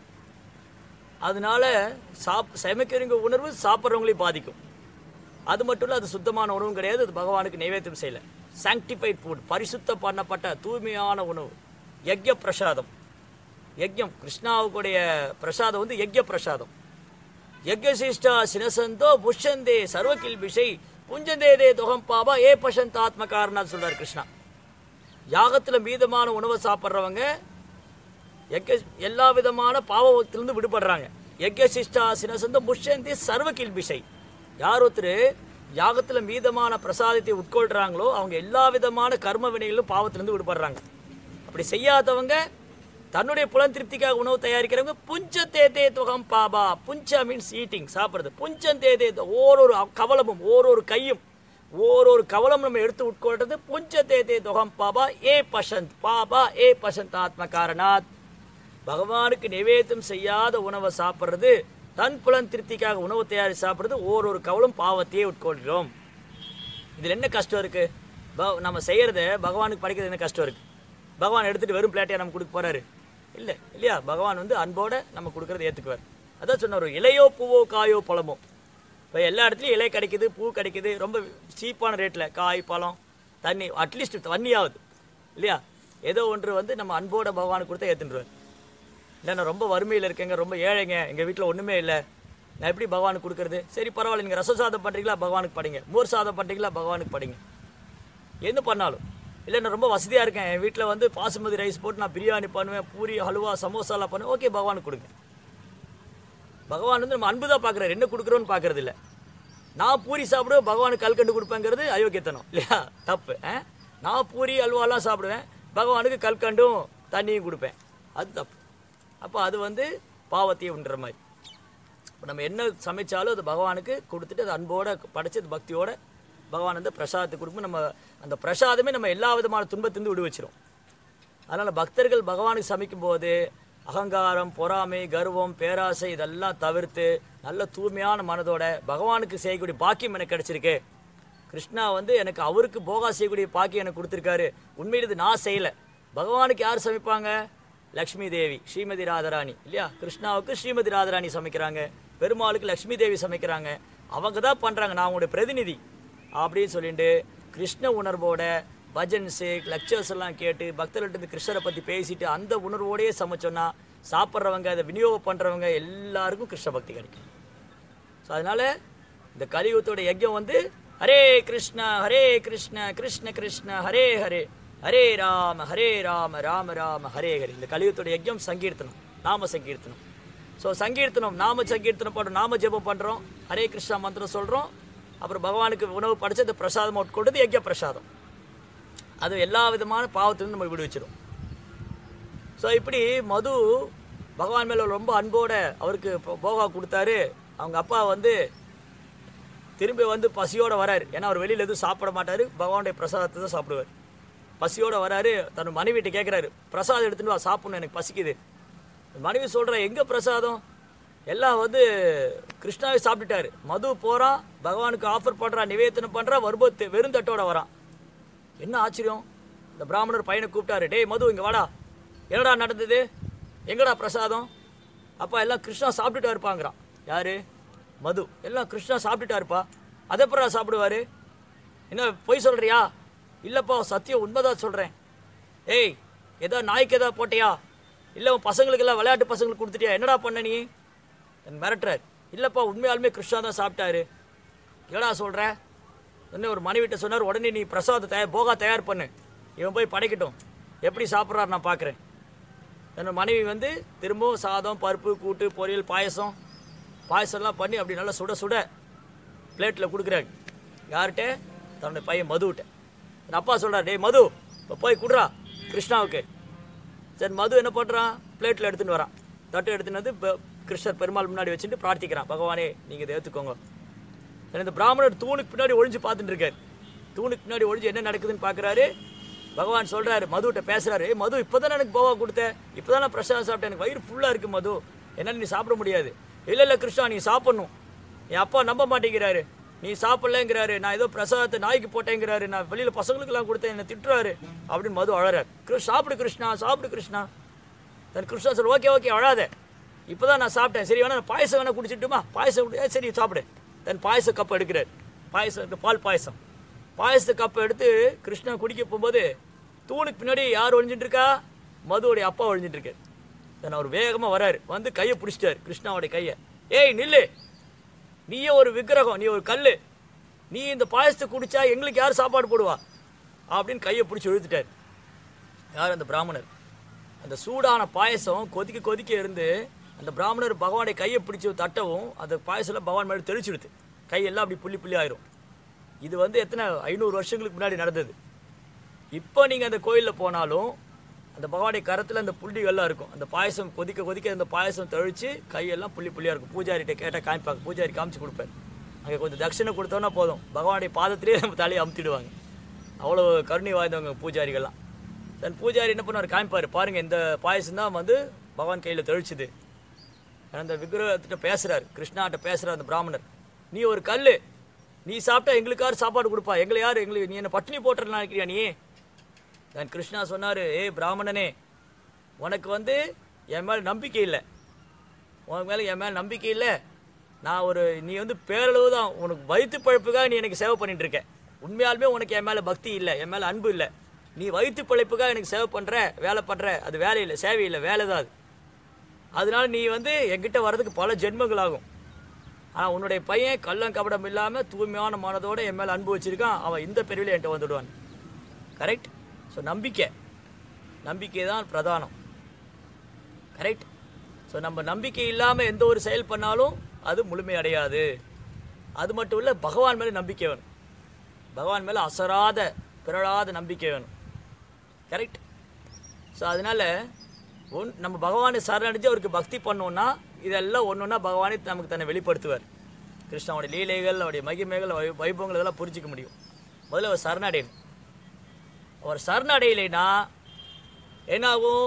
அதனால சாப் சமைக்கிறவங்க உணர்வு சாப்பிட்றவங்களையும் பாதிக்கும் அது மட்டும் இல்லை அது சுத்தமான உணவும் கிடையாது அது பகவானுக்கு நைவேத்தியம் செய்யல சாங்டிஃபைட் ஃபுட் பரிசுத்த பண்ணப்பட்ட தூய்மையான உணவு யக்ய பிரசாதம் யஜ்யம் கிருஷ்ணாவுக்குடைய பிரசாதம் வந்து யக்ய பிரசாதம் யஜ்யசிஷ்டா சினசந்தோ புஷ்யந்தே சர்வகில் விஷை புஞ்சந்தே தே தொகம் பாபா ஏ பசந்தாத்ம காரணம் சொல்றார் கிருஷ்ணா யாகத்தில் மீதமான உணவை சாப்பிட்றவங்க யக்க எல்லா விதமான பாவத்திலிருந்து விடுபடுறாங்க யஜ்யசிஷ்டா சினசந்த முஷந்தி சர்வ கில்பிஷை யார் ஒருத்தர் யாகத்தில் மீதமான பிரசாதத்தை உட்கொள்றாங்களோ அவங்க எல்லா விதமான கர்ம வினைகளும் பாவத்திலிருந்து விடுபடுறாங்க அப்படி செய்யாதவங்க தன்னுடைய புலன் திருப்திக்காக உணவு தயாரிக்கிறவங்க புஞ்ச தேதே துகம் பாபா புஞ்ச மீன்ஸ் ஈட்டிங் சாப்பிட்றது புஞ்சம் தேதே ஓரொரு கவலமும் ஓரொரு கையும் ஓரொரு கவலம் நம்ம எடுத்து உட்கொள்றது புஞ்ச தேதே துகம் பாபா ஏ பசந்த் பாபா ஏ பசந்த் ஆத்ம காரணாத் பகவானுக்கு நிவேதம் செய்யாத உணவை சாப்பிட்றது தன் புலன் திருப்திக்காக உணவு தயாரி சாப்பிட்றது ஓரொரு கவலும் பாவத்தையே உட்கொள்கிறோம் இதில் என்ன கஷ்டம் இருக்கு ப- நம்ம செய்யறத பகவானுக்கு படைக்கிறது என்ன கஷ்டம் இருக்கு பகவான் எடுத்துட்டு வெறும் பிளேட்டையா நம்ம கொடுக்க போறாரு இல்லை இல்லையா பகவான் வந்து அன்போட நம்ம கொடுக்கறத ஏற்றுக்குவார் அதான் சொன்னார் இலையோ பூவோ காயோ பழமோ இப்போ எல்லா இடத்துலையும் இலை கிடைக்குது பூ கிடைக்குது ரொம்ப சீப்பான ரேட்டில் காய் பழம் தண்ணி அட்லீஸ்ட் தண்ணியாவது இல்லையா ஏதோ ஒன்று வந்து நம்ம அன்போட பகவானுக்கு கொடுத்தா ஏற்றுருவார் இல்லை நான் ரொம்ப வறுமையில் இருக்கேங்க ரொம்ப ஏழைங்க எங்கள் வீட்டில் ஒன்றுமே இல்லை நான் எப்படி பகவானுக்கு கொடுக்கறது சரி பரவாயில்ல நீங்கள் ரச சாதம் பண்ணுறீங்களா பகவானுக்கு படிங்க மோர் சாதம் பண்ணுறீங்களா பகவானுக்கு படிங்க என்ன பண்ணாலும் இல்லை நான் ரொம்ப வசதியாக இருக்கேன் என் வீட்டில் வந்து பாசுமதி ரைஸ் போட்டு நான் பிரியாணி பண்ணுவேன் பூரி ஹல்வா சமோசாலாம் பண்ணுவேன் ஓகே பகவானுக்கு கொடுங்க பகவான் வந்து நம்ம அன்பு தான் பார்க்குறாரு என்ன கொடுக்குறோன்னு பார்க்கறது இல்லை நான் பூரி சாப்பிடுவேன் பகவானுக்கு கல்கண்டு கொடுப்பேங்கிறது அயோக்கியத்தனம் இல்லையா தப்பு ஆ? நான் பூரி அல்வாலாம் சாப்பிடுவேன் பகவானுக்கு கல்கண்டும் தண்ணியும் கொடுப்பேன் அது தப்பு அப்போ அது வந்து பாவத்தையே உண்ற மாதிரி இப்போ நம்ம என்ன சமைச்சாலும் அது பகவானுக்கு கொடுத்துட்டு அது அன்போட படைச்சு அது பக்தியோட பகவான் வந்து பிரசாதத்தை கொடுக்கும் நம்ம அந்த பிரசாதமே நம்ம எல்லா விதமான துன்பத்திலிருந்து விடு வச்சிரும் அதனால் பக்தர்கள் பகவானுக்கு சமைக்கும்போது அகங்காரம் பொறாமை கர்வம் பேராசை இதெல்லாம் தவிர்த்து நல்ல தூய்மையான மனதோட பகவானுக்கு செய்யக்கூடிய பாக்கியம் எனக்கு கிடைச்சிருக்கு கிருஷ்ணா வந்து எனக்கு அவருக்கு போகா செய்யக்கூடிய பாக்கியம் எனக்கு கொடுத்துருக்காரு உண்மையில் இது நான் செய்யலை பகவானுக்கு யார் சமைப்பாங்க லக்ஷ்மி தேவி ஸ்ரீமதி ராதராணி இல்லையா கிருஷ்ணாவுக்கு ஸ்ரீமதி ராதராணி சமைக்கிறாங்க பெருமாளுக்கு லக்ஷ்மி தேவி சமைக்கிறாங்க அவங்க தான் பண்ணுறாங்க நான் அவங்களுடைய பிரதிநிதி அப்படின்னு சொல்லிட்டு கிருஷ்ண உணர்வோட பஜன்ஸு லெக்சர்ஸ் எல்லாம் கேட்டு பக்தர்கள்ட்ட இருந்து கிருஷ்ணரை பற்றி பேசிட்டு அந்த உணர்வோடயே சமைச்சோன்னா சாப்பிட்றவங்க அதை விநியோகம் பண்ணுறவங்க எல்லாருக்கும் கிருஷ்ண பக்தி கிடைக்கும் ஸோ அதனால் இந்த கலியுகத்தோட யஜ்யம் வந்து ஹரே கிருஷ்ண ஹரே கிருஷ்ண கிருஷ்ண கிருஷ்ண ஹரே ஹரே ஹரே ராம ஹரே ராம ராம ராம ஹரே ஹரே இந்த கலியுகத்தோட யஜ்யம் சங்கீர்த்தனம் நாம சங்கீர்த்தனம் ஸோ சங்கீர்த்தனம் நாம சங்கீர்த்தனம் பண்ணுறோம் நாம ஜெபம் பண்ணுறோம் ஹரே கிருஷ்ணா மந்திரம் சொல்கிறோம் அப்புறம் பகவானுக்கு உணவு படைச்சு அந்த பிரசாதம் உட்கொண்டது யஜ்ய பிரசாதம் அது எல்லா விதமான பாவத்திலிருந்து நம்ம விடுவிச்சிடும் ஸோ இப்படி மது பகவான் மேலே ரொம்ப அன்போட அவருக்கு போ- போகா கொடுத்தாரு அவங்க அப்பா வந்து திரும்பி வந்து பசியோட வராரு ஏன்னா அவர் வெளியில் எதுவும் சாப்பிட மாட்டாரு பகவானுடைய பிரசாதத்தை தான் சாப்பிடுவார் பசியோட வராரு தன் மனைவிட்ட கேட்குறாரு பிரசாதம் எடுத்துன்னு வா சாப்பிடணும் எனக்கு பசிக்குது மனைவி சொல்கிறா எங்கே பிரசாதம் எல்லாம் வந்து கிருஷ்ணாவை சாப்பிட்டுட்டாரு மது போகிறான் பகவானுக்கு ஆஃபர் பண்ணுறான் நிவேதனம் பண்ணுறான் வரும்போது தெ- வெறும் தட்டோட வரான் என்ன ஆச்சரியம் இந்த பிராமணர் பையனை கூப்பிட்டாரு டேய் மது இங்கே வாடா என்னடா நடந்தது எங்கடா பிரசாதம் அப்பா எல்லாம் கிருஷ்ணா சாப்பிட்டுட்டா இருப்பாங்கிறான் யாரு மது எல்லாம் கிருஷ்ணா சாப்பிட்டுட்டா இருப்பா அதை அப்புறம் சாப்பிடுவாரு என்ன பொய் சொல்றியா இல்லைப்பா சத்தியம் உண்மைதான் சொல்கிறேன் ஏய் ஏதோ நாய்க்கு ஏதோ போட்டியா இல்லை உன் பசங்களுக்கெல்லாம் விளையாட்டு பசங்களுக்கு கொடுத்துட்டியா என்னடா பண்ண நீ என் மிரட்டுறார் இல்லைப்பா உண்மையாலுமே கிருஷ்ணா தான் சாப்பிட்டாரு என்னடா சொல்கிற என்ன ஒரு மனைவிட்ட சொன்னார் உடனே நீ பிரசாதம் தயார் போகா தயார் பண்ணு இவன் போய் படைக்கட்டும் எப்படி சாப்பிட்றாரு நான் பார்க்குறேன் என்னோட மனைவி வந்து திரும்பவும் சாதம் பருப்பு கூட்டு பொரியல் பாயசம் பாயசம்லாம் பண்ணி அப்படி நல்லா சுட சுட பிளேட்டில் கொடுக்குறாங்க யார்கிட்ட தன்னுடைய பையன் மதுவிட்ட என் அப்பா சொல்கிறார் டேய் மது இப்போ போய் குடுறா கிருஷ்ணாவுக்கு சரி மது என்ன பண்ணுறான் பிளேட்டில் எடுத்துன்னு வரான் தட்டு எடுத்துன்னு வந்து பெ- கிருஷ்ணர் பெருமாள் முன்னாடி வச்சுட்டு பிரார்த்திக்கிறான் பகவானே நீங்கள் இதை ஏற்றுக்கோங்க சரி, இந்த பிராமணர் தூணுக்கு பின்னாடி ஒளிஞ்சு பார்த்துட்டு இருக்காரு தூணுக்கு பின்னாடி ஒளிஞ்சு என்ன நடக்குதுன்னு பார்க்குறாரு பகவான் சொல்கிறாரு மதுகிட்ட பேசுகிறாரு "ஏய், மது இப்போ தானே எனக்கு போவா கொடுத்த இப்போ தானே பிரசாதம் சாப்பிட்டேன் எனக்கு வயிறு ஃபுல்லாக இருக்குது மது என்னால் நீ சாப்பிட முடியாது இல்லை இல்லை கிருஷ்ணா நீ சாப்பிட்ணும் என் அப்பா நம்ப மாட்டேங்கிறாரு நீ சாப்பிடலங்கிறாரு நான் ஏதோ பிரசாதத்தை நாய்க்கு போட்டேங்கிறாரு நான் வெளியில் பசங்களுக்கெல்லாம் கொடுத்தேன் என்னை திட்டுறாரு அப்படின்னு மது அழறாரு கிருஷ் சாப்பிடு கிருஷ்ணா சாப்பிடு கிருஷ்ணா தன் கிருஷ்ணா சொல்லு ஓகே ஓகே அழாத இப்போ தான் நான் சாப்பிட்டேன் சரி வேணா நான் பாயசம் வேணா குடிச்சிட்டுமா பாயசம் குடி- "ஏய், சரி சாப்பிடு தன் பாயச கப் எடுக்கிறார் பாயசம் இந்த பால் பாயசம் பாயச கப்பை எடுத்து கிருஷ்ணா குடிக்க போகும்போது தூணுக்கு பின்னாடி யார் ஒழிஞ்சிட்டு இருக்கா மதுவோடைய அப்பா ஒழிஞ்சிட்டு இருக்காரு தன் அவர் வேகமாக வராரு வந்து கையை பிடிச்சிட்டாரு கிருஷ்ணாவுடைய கையை ஏய் நில்லு நீயே ஒரு விக்கிரகம் நீ ஒரு கல் நீ இந்த பாயசத்தை குடிச்சா எங்களுக்கு யார் சாப்பாடு போடுவா அப்படின்னு கையை பிடிச்சி இழுத்துட்டார் யார் அந்த பிராமணர் அந்த சூடான பாயசம் கொதிக்க கொதிக்க இருந்து அந்த பிராமணர் பகவானை கையை பிடிச்சி தட்டவும் அந்த பாயசம்லாம் பகவான் மேலே தெளிச்சிடுது கையெல்லாம் அப்படி புள்ளி புள்ளி ஆயிரும் இது வந்து எத்தனை ஐநூறு வருஷங்களுக்கு முன்னாடி நடந்தது இப்போ நீங்கள் அந்த கோயிலில் போனாலும் அந்த பகவானுடைய கரத்தில் அந்த புள்ளிகள்லாம் இருக்கும் அந்த பாயசம் கொதிக்க கொதிக்க அந்த பாயசம் தெளித்து கையெல்லாம் புள்ளி புள்ளியாக இருக்கும் பூஜாரிகிட்ட கேட்டால் காமிப்பாங்க பூஜாரி காமிச்சு கொடுப்பார் அங்கே கொஞ்சம் தட்சிணை கொடுத்தோன்னா போதும் பகவானுடைய பாதத்திலே நம்ம தலையை அமுத்திடுவாங்க அவ்வளோ கருணை வாய்ந்தவங்க பூஜாரிகள்லாம் தன் பூஜாரி என்ன பண்ணுவார் காமிப்பார் பாருங்கள் இந்த பாயசம் தான் வந்து பகவான் கையில் தெளிச்சுது அந்த விக்கிரகத்திட்ட பேசுகிறார் கிருஷ்ணாட்ட பேசுகிறார் அந்த பிராமணர் நீ ஒரு கல் நீ சாப்பிட்டா எங்களுக்கு யார் சாப்பாடு கொடுப்பா எங்களை யார் எங்களுக்கு நீ என்ன பட்டினி போட்டுறன்னு நினைக்கிறியா நீ தான் கிருஷ்ணா சொன்னார் ஏய் பிராமணனே உனக்கு வந்து என் மேலே நம்பிக்கை இல்லை உனக்கு மேலே என் மேலே நம்பிக்கை இல்லை நான் ஒரு நீ வந்து பேரளவு தான் உனக்கு வயிற்று பழப்புக்காக நீ எனக்கு சேவை பண்ணிட்டு இருக்க உண்மையாலுமே உனக்கு என் மேலே பக்தி இல்லை என் மேலே அன்பு இல்லை நீ வயிற்று பழைப்புக்காக எனக்கு சேவை பண்ணுற வேலை பண்ணுற அது வேலை இல்லை சேவை இல்லை வேலை தான் அது அதனால நீ வந்து என்கிட்ட வர்றதுக்கு பல ஜென்மங்கள் ஆகும் ஆனால் உன்னுடைய பையன் கள்ளம் கபடம் இல்லாமல் தூய்மையான மனதோட என் மேலே அன்பு வச்சிருக்கான் அவன் இந்த பிரிவில் என்கிட்ட வந்துடுவான் கரெக்ட் ஸோ நம்பிக்கை நம்பிக்கை தான் பிரதானம் கரெக்ட் ஸோ நம்ம நம்பிக்கை இல்லாமல் எந்த ஒரு செயல் பண்ணாலும் அது முழுமை அடையாது அது மட்டும் இல்லை பகவான் மேலே நம்பிக்கை வேணும் பகவான் மேலே அசராத பிறழாத நம்பிக்கை வேணும் கரெக்ட் ஸோ அதனால் ஒன் நம்ம பகவானை சரணடைஞ்சு அவருக்கு பக்தி பண்ணோம்னா இதெல்லாம் ஒன்று ஒன்றா பகவானே நமக்கு தன்னை வெளிப்படுத்துவார் கிருஷ்ணாவுடைய லீலைகள் அவருடைய மகிமைகள் வை- வைபவங்கள் இதெல்லாம் புரிஞ்சிக்க முடியும் முதல்ல அவர் சரணடையணும் அவர் சரணடையலைன்னா என்னாகும்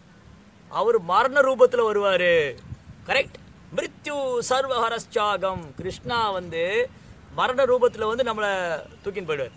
அவர் மரண ரூபத்தில் வருவார் கரெக்ட் மிருத்யு சர்வஹரஸ்சாகம் கிருஷ்ணா வந்து மரண ரூபத்தில் வந்து நம்மளை தூக்கின்னு போயிடுவார்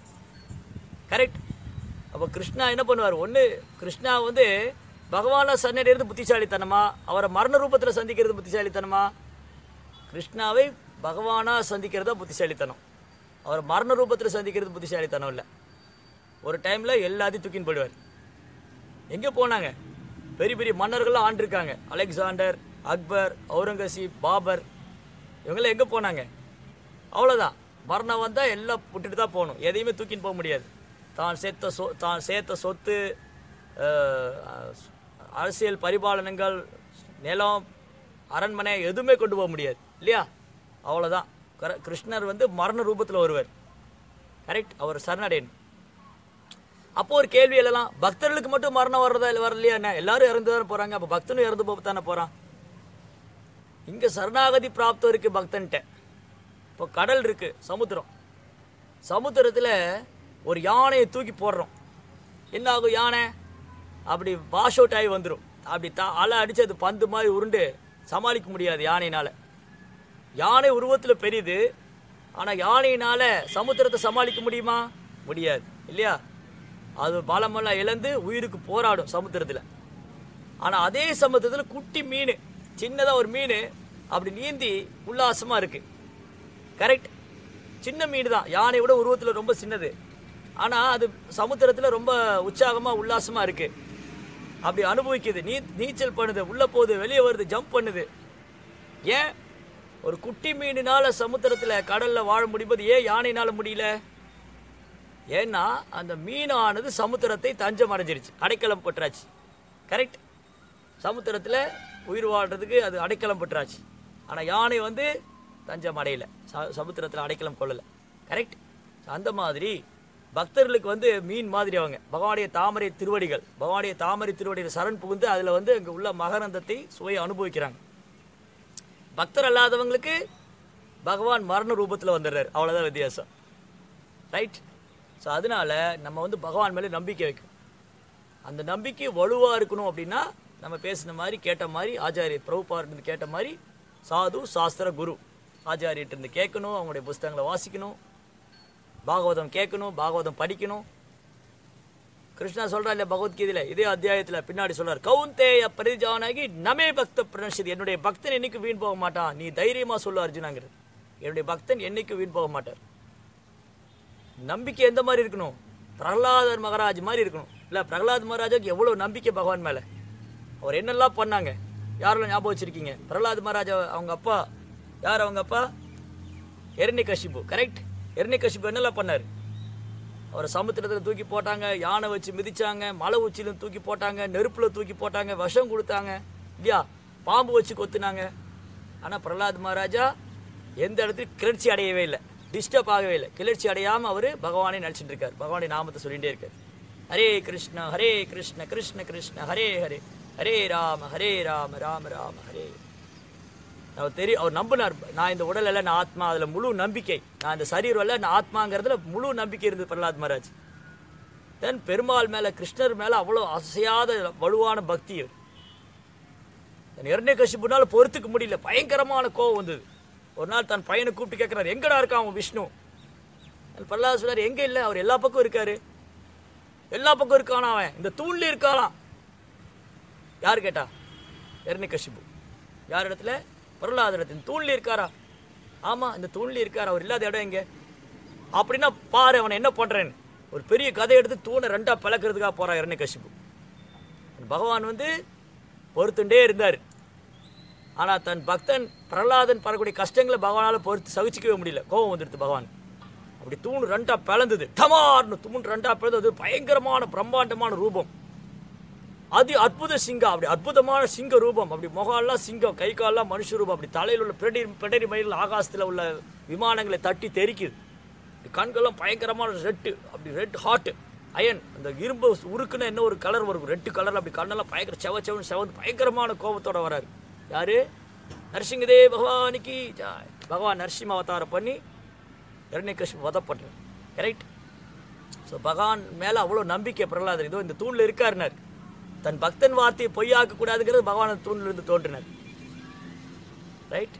கரெக்ட் அப்போ கிருஷ்ணா என்ன பண்ணுவார் ஒன்று கிருஷ்ணா வந்து பகவானை சன்னடைகிறது புத்திசாலித்தனமா அவரை மரண ரூபத்தில் சந்திக்கிறது புத்திசாலித்தனமா கிருஷ்ணாவை பகவானா சந்திக்கிறதா புத்திசாலித்தனம் அவர் மரண ரூபத்தில் சந்திக்கிறது புத்திசாலித்தனம் இல்லை ஒரு டைமில் எல்லாத்தையும் தூக்கின்னு போயிடுவார் எங்கே போனாங்க பெரிய பெரிய மன்னர்கள்லாம் ஆண்டிருக்காங்க அலெக்சாண்டர் அக்பர் அவுரங்கசீப் பாபர் இவங்கெல்லாம் எங்கே போனாங்க அவ்வளோதான் மரணம் வந்தால் எல்லாம் விட்டுட்டு தான் போகணும் எதையுமே தூக்கின்னு போக முடியாது தான் சேர்த்த சொ தான் சேர்த்த சொத்து அஹ், அரசியல் பரிபாலனங்கள் நிலம் அரண்மனை எதுவுமே கொண்டு போக முடியாது இல்லையா அவ்வளோதான் கர- கிருஷ்ணர் வந்து மரண ரூபத்தில் வருவார் கரெக்ட் அவர் சரணடையன் அப்போ ஒரு கேள்வி எழலாம் பக்தர்களுக்கு மட்டும் மரணம் வர்றதா இல்லை வரலையா என்ன எல்லாரும் இறந்து தானே போகிறாங்க அப்போ பக்தனும் இறந்து போக தானே போகிறான் இங்கே சரணாகதி பிராப்தம் இருக்குது பக்தன்ட்ட இப்போ கடல் இருக்கு சமுத்திரம் சமுத்திரத்தில் ஒரு யானையை தூக்கி போடுறோம் என்ன ஆகும் யானை அப்படி வாஷ் அவுட் ஆகி வந்துடும் அப்படி த அலை அடிச்சு அது பந்து மாதிரி உருண்டு சமாளிக்க முடியாது யானையினால் யானை உருவத்தில் பெரியது ஆனால் யானையினால் சமுத்திரத்தை சமாளிக்க முடியுமா முடியாது இல்லையா அது பலமெல்லாம் இழந்து உயிருக்கு போராடும் சமுத்திரத்தில் ஆனால் அதே சமுத்திரத்தில் குட்டி மீன் சின்னதாக ஒரு மீன் அப்படி நீந்தி உல்லாசமாக இருக்குது கரெக்ட் சின்ன மீன் தான் யானை விட உருவத்தில் ரொம்ப சின்னது ஆனால் அது சமுத்திரத்தில் ரொம்ப உற்சாகமாக உல்லாசமாக இருக்குது அப்படி அனுபவிக்குது நீ நீச்சல் பண்ணுது உள்ளே போகுது வெளியே வருது ஜம்ப் பண்ணுது ஏன் ஒரு குட்டி மீனினால சமுத்திரத்தில் கடலில் வாழ முடியும்போது ஏன் யானையினால் முடியல ஏன்னா அந்த மீனானது சமுத்திரத்தை தஞ்சம் அடைஞ்சிருச்சு அடைக்கலம் பற்றாச்சு கரெக்ட் சமுத்திரத்தில் உயிர் வாழ்றதுக்கு அது அடைக்கலம் பற்றாச்சு ஆனால் யானை வந்து தஞ்சம் அடையல ச சமுத்திரத்தில் அடைக்கலம் கொள்ளலை கரெக்ட் அந்த மாதிரி பக்தர்களுக்கு வந்து மீன் மாதிரி அவங்க பகவானுடைய தாமரை திருவடிகள் பகவானுடைய தாமரை திருவடியில் சரண் புகுந்து அதில் வந்து அங்கே உள்ள மகரந்தத்தை சுவையை அனுபவிக்கிறாங்க பக்தர் அல்லாதவங்களுக்கு பகவான் மரண ரூபத்தில் வந்துடுறாரு அவ்வளோதான் வித்தியாசம் ரைட் ஸோ அதனால நம்ம வந்து பகவான் மேலே நம்பிக்கை வைக்கணும் அந்த நம்பிக்கை வலுவாக இருக்கணும் அப்படின்னா நம்ம பேசின மாதிரி கேட்ட மாதிரி ஆச்சாரிய பிரபுபார்ட்டு கேட்ட மாதிரி சாது சாஸ்திர குரு ஆச்சாரியர்கிட்ட இருந்து கேட்கணும் அவங்களுடைய புஸ்தகங்களை வாசிக்கணும் பாகவதம் கேட்கணும் பாகவதம் படிக்கணும் கிருஷ்ணா சொல்றா இல்ல பகவத்கீதையில இதே அத்தியாயத்துல பின்னாடி சொல்றார் கவுந்தேய பரிஜானாகி நமே பக்த பிரணஷித் என்னுடைய பக்தன் என்னைக்கு வீண் போக மாட்டான் நீ தைரியமா சொல்லு அர்ஜுனாங்கிறது என்னுடைய பக்தன் என்னைக்கு வீண் போக மாட்டார் நம்பிக்கை எந்த மாதிரி இருக்கணும் பிரகலாதர் மகாராஜ் மாதிரி இருக்கணும் இல்லை பிரகலாத் மகாராஜாக்கு எவ்வளோ நம்பிக்கை பகவான் மேலே அவர் என்னெல்லாம் பண்ணாங்க யாரெல்லாம் ஞாபகம் வச்சிருக்கீங்க பிரகலாத் மகாராஜா அவங்க அப்பா யார் அவங்க அப்பா எரண்ய கஷிப்பு கரெக்ட் எரண்ய கஷிப்பு என்னெல்லாம் பண்ணார் அவரை சமுத்திரத்தில் தூக்கி போட்டாங்க யானை வச்சு மிதிச்சாங்க மலை உச்சியில தூக்கி போட்டாங்க நெருப்பில் தூக்கி போட்டாங்க விஷம் கொடுத்தாங்க இல்லையா பாம்பு வச்சு கொத்துனாங்க ஆனால் பிரகலாத் மகாராஜா எந்த இடத்துலையும் கிளர்ச்சி அடையவே இல்லை டிஸ்டர்ப் ஆகவே இல்லை கிளர்ச்சி அடையாமல் அவர் பகவானை நினச்சிட்டு இருக்கார் பகவானுடைய நாமத்தை சொல்லிகிட்டே இருக்கார் ஹரே கிருஷ்ண ஹரே கிருஷ்ண கிருஷ்ண கிருஷ்ண ஹரே ஹரே ஹரே ராம ஹரே ராம ராம ராம ஹரே அவர் தெரியும் அவர் நம்பினார் நான் இந்த உடல் அல்ல நான் ஆத்மா அதில் முழு நம்பிக்கை நான் இந்த சரீரம் அல்ல நான் ஆத்மாங்கிறதுல முழு நம்பிக்கை இருந்தது பிரகலாத் மகாராஜ் தென் பெருமாள் மேலே கிருஷ்ணர் மேலே அவ்வளோ அசையாத வலுவான பக்தி அவர் இரண்டே கஷிப்புனால பொறுத்துக்க முடியல பயங்கரமான கோவம் வந்தது ஒரு நாள் தன் பையனை கூப்பிட்டு கேட்குறாரு எங்கடா இருக்கான் அவன் விஷ்ணு பிரகலாத் சொல்லார் எங்கே இல்லை அவர் எல்லா பக்கம் இருக்காரு எல்லா பக்கம் இருக்கானா அவன் இந்த தூண்ல இருக்காளாம் யார் கேட்டா எர்ணி கஷிபு யார் இடத்துல பிரகலாத இடத்துல தூண்ல இருக்காரா ஆமா இந்த தூண்ல இருக்காரா அவர் இல்லாத இடம் எங்க அப்படின்னா பாரு அவனை என்ன பண்றேன்னு ஒரு பெரிய கதை எடுத்து தூணை ரெண்டா பிளக்கிறதுக்காக போறான் எர்ணி கஷிபு பகவான் வந்து பொறுத்துட்டே இருந்தார் ஆனால் தன் பக்தன் பிரகலாதன் படக்கூடிய கஷ்டங்களை பகவானால் பொறுத்து சகிச்சிக்கவே முடியல கோபம் வந்துடுது பகவான் அப்படி தூண் ரெண்டா பிளந்தது டமார்னு தூண் ரெண்டா பிளந்தது பயங்கரமான பிரம்மாண்டமான ரூபம் அதி அற்புத சிங்கம் அப்படி அற்புதமான சிங்க ரூபம் அப்படி முகம்லாம் சிங்கம் கை கால்லாம் மனுஷ ரூபம் அப்படி தலையில் உள்ள பிரெடி பிரெடரி மயில் ஆகாசத்தில் உள்ள விமானங்களை தட்டி தெறிக்குது இப்படி கண்கள்லாம் பயங்கரமான ரெட்டு அப்படி ரெட் ஹாட் அயன் அந்த இரும்பு உருக்குன்னு என்ன ஒரு கலர் வரும் ரெட்டு கலர் அப்படி கண்ணெல்லாம் பயங்கர செவ செவன் செவந்து பயங்கரமான கோபத்தோட வராரு யாரு நரசிங்கதே பகவானுக்கு ஜாய் பகவான் நரசிம்ம அவதாரம் பண்ணி இரண்யகசிப்பு வதம் பண்ணுறார் கரெக்ட் ஸோ பகவான் மேலே அவ்வளோ நம்பிக்கை பிரகலாதர் இதோ இந்த தூணில் இருக்காருனார் தன் பக்தன் வார்த்தையை பொய்யாக்க கூடாதுங்கிறது பகவான் அந்த தூணில் இருந்து தோன்றினார் ரைட்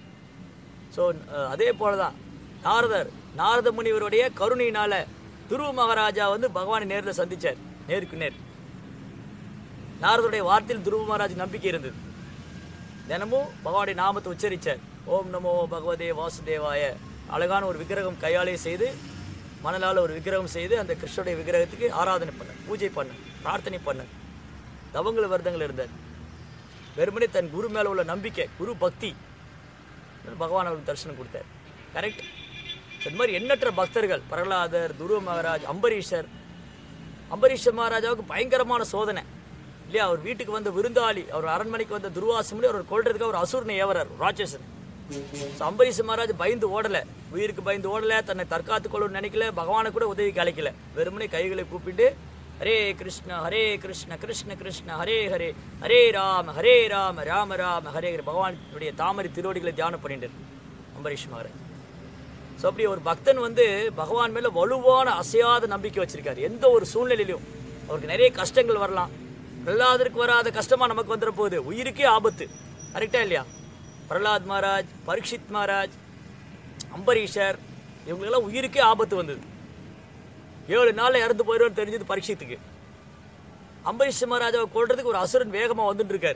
ஸோ அதே போல தான் நாரதர் நாரத முனிவருடைய கருணையினால துருவ மகாராஜா வந்து பகவானை நேரில் சந்திச்சார் நேருக்கு நேர் நாரதருடைய வார்த்தையில் துருவ மகாராஜ் நம்பிக்கை இருந்தது தினமும் பகவானுடைய நாமத்தை உச்சரிச்சார் ஓம் நமோ பகவதே வாசுதேவாய அழகான ஒரு விக்கிரகம் கையாலே செய்து மணலால் ஒரு விக்கிரகம் செய்து அந்த கிருஷ்ணருடைய விக்கிரகத்துக்கு ஆராதனை பண்ண பூஜை பண்ண பிரார்த்தனை பண்ண தவங்கள் வருடங்கள் இருந்தார் வெறுமனே தன் குரு மேலே உள்ள நம்பிக்கை குரு பக்தி பகவான் அவருக்கு தரிசனம் கொடுத்தார் கரெக்ட் இந்த மாதிரி எண்ணற்ற பக்தர்கள் பிரகலாதர் துருவ மகாராஜ் அம்பரீஷர் அம்பரீஷ மகாராஜாவுக்கு பயங்கரமான சோதனை இல்லையா அவர் வீட்டுக்கு வந்த விருந்தாளி அவர் அரண்மனைக்கு வந்த துர்வாசமுடி அவர் கொல்றதுக்கு அவர் அசுரனை ஏவரார் ராட்சசன் ஸோ அம்பரீஷ மகாராஜ் பயந்து ஓடலை உயிருக்கு பயந்து ஓடலை தன்னை தற்காத்து கொள்ளணும்னு நினைக்கல பகவானை கூட உதவிக்கு அழைக்கல வெறுமனே கைகளை கூப்பிட்டு ஹரே கிருஷ்ண ஹரே கிருஷ்ண கிருஷ்ண கிருஷ்ண ஹரே ஹரே ஹரே ராம ஹரே ராம ராம ராம ஹரே ஹரே பகவானுடைய தாமரை திருவடிகளை தியானம் பண்ணிட்டு அம்பரீஷ் மகாராஜ் ஸோ அப்படி ஒரு பக்தன் வந்து பகவான் மேலே வலுவான அசையாத நம்பிக்கை வச்சிருக்காரு எந்த ஒரு சூழ்நிலையிலும் அவருக்கு நிறைய கஷ்டங்கள் வரலாம் பிரகலாதருக்கு வராத கஷ்டமாக நமக்கு வந்துட போகுது உயிருக்கே ஆபத்து கரெக்டா இல்லையா பிரகலாத் மகாராஜ் பரீட்சித் மகாராஜ் அம்பரீஷர் இவங்களுக்கெல்லாம் உயிருக்கே ஆபத்து வந்தது ஏழு நாளில் இறந்து போயிடுவோம்னு தெரிஞ்சது பரீட்சித்துக்கு அம்பரீஷ் மகாராஜாவை கொள்றதுக்கு ஒரு அசுரன் வேகமாக வந்துட்டு இருக்காரு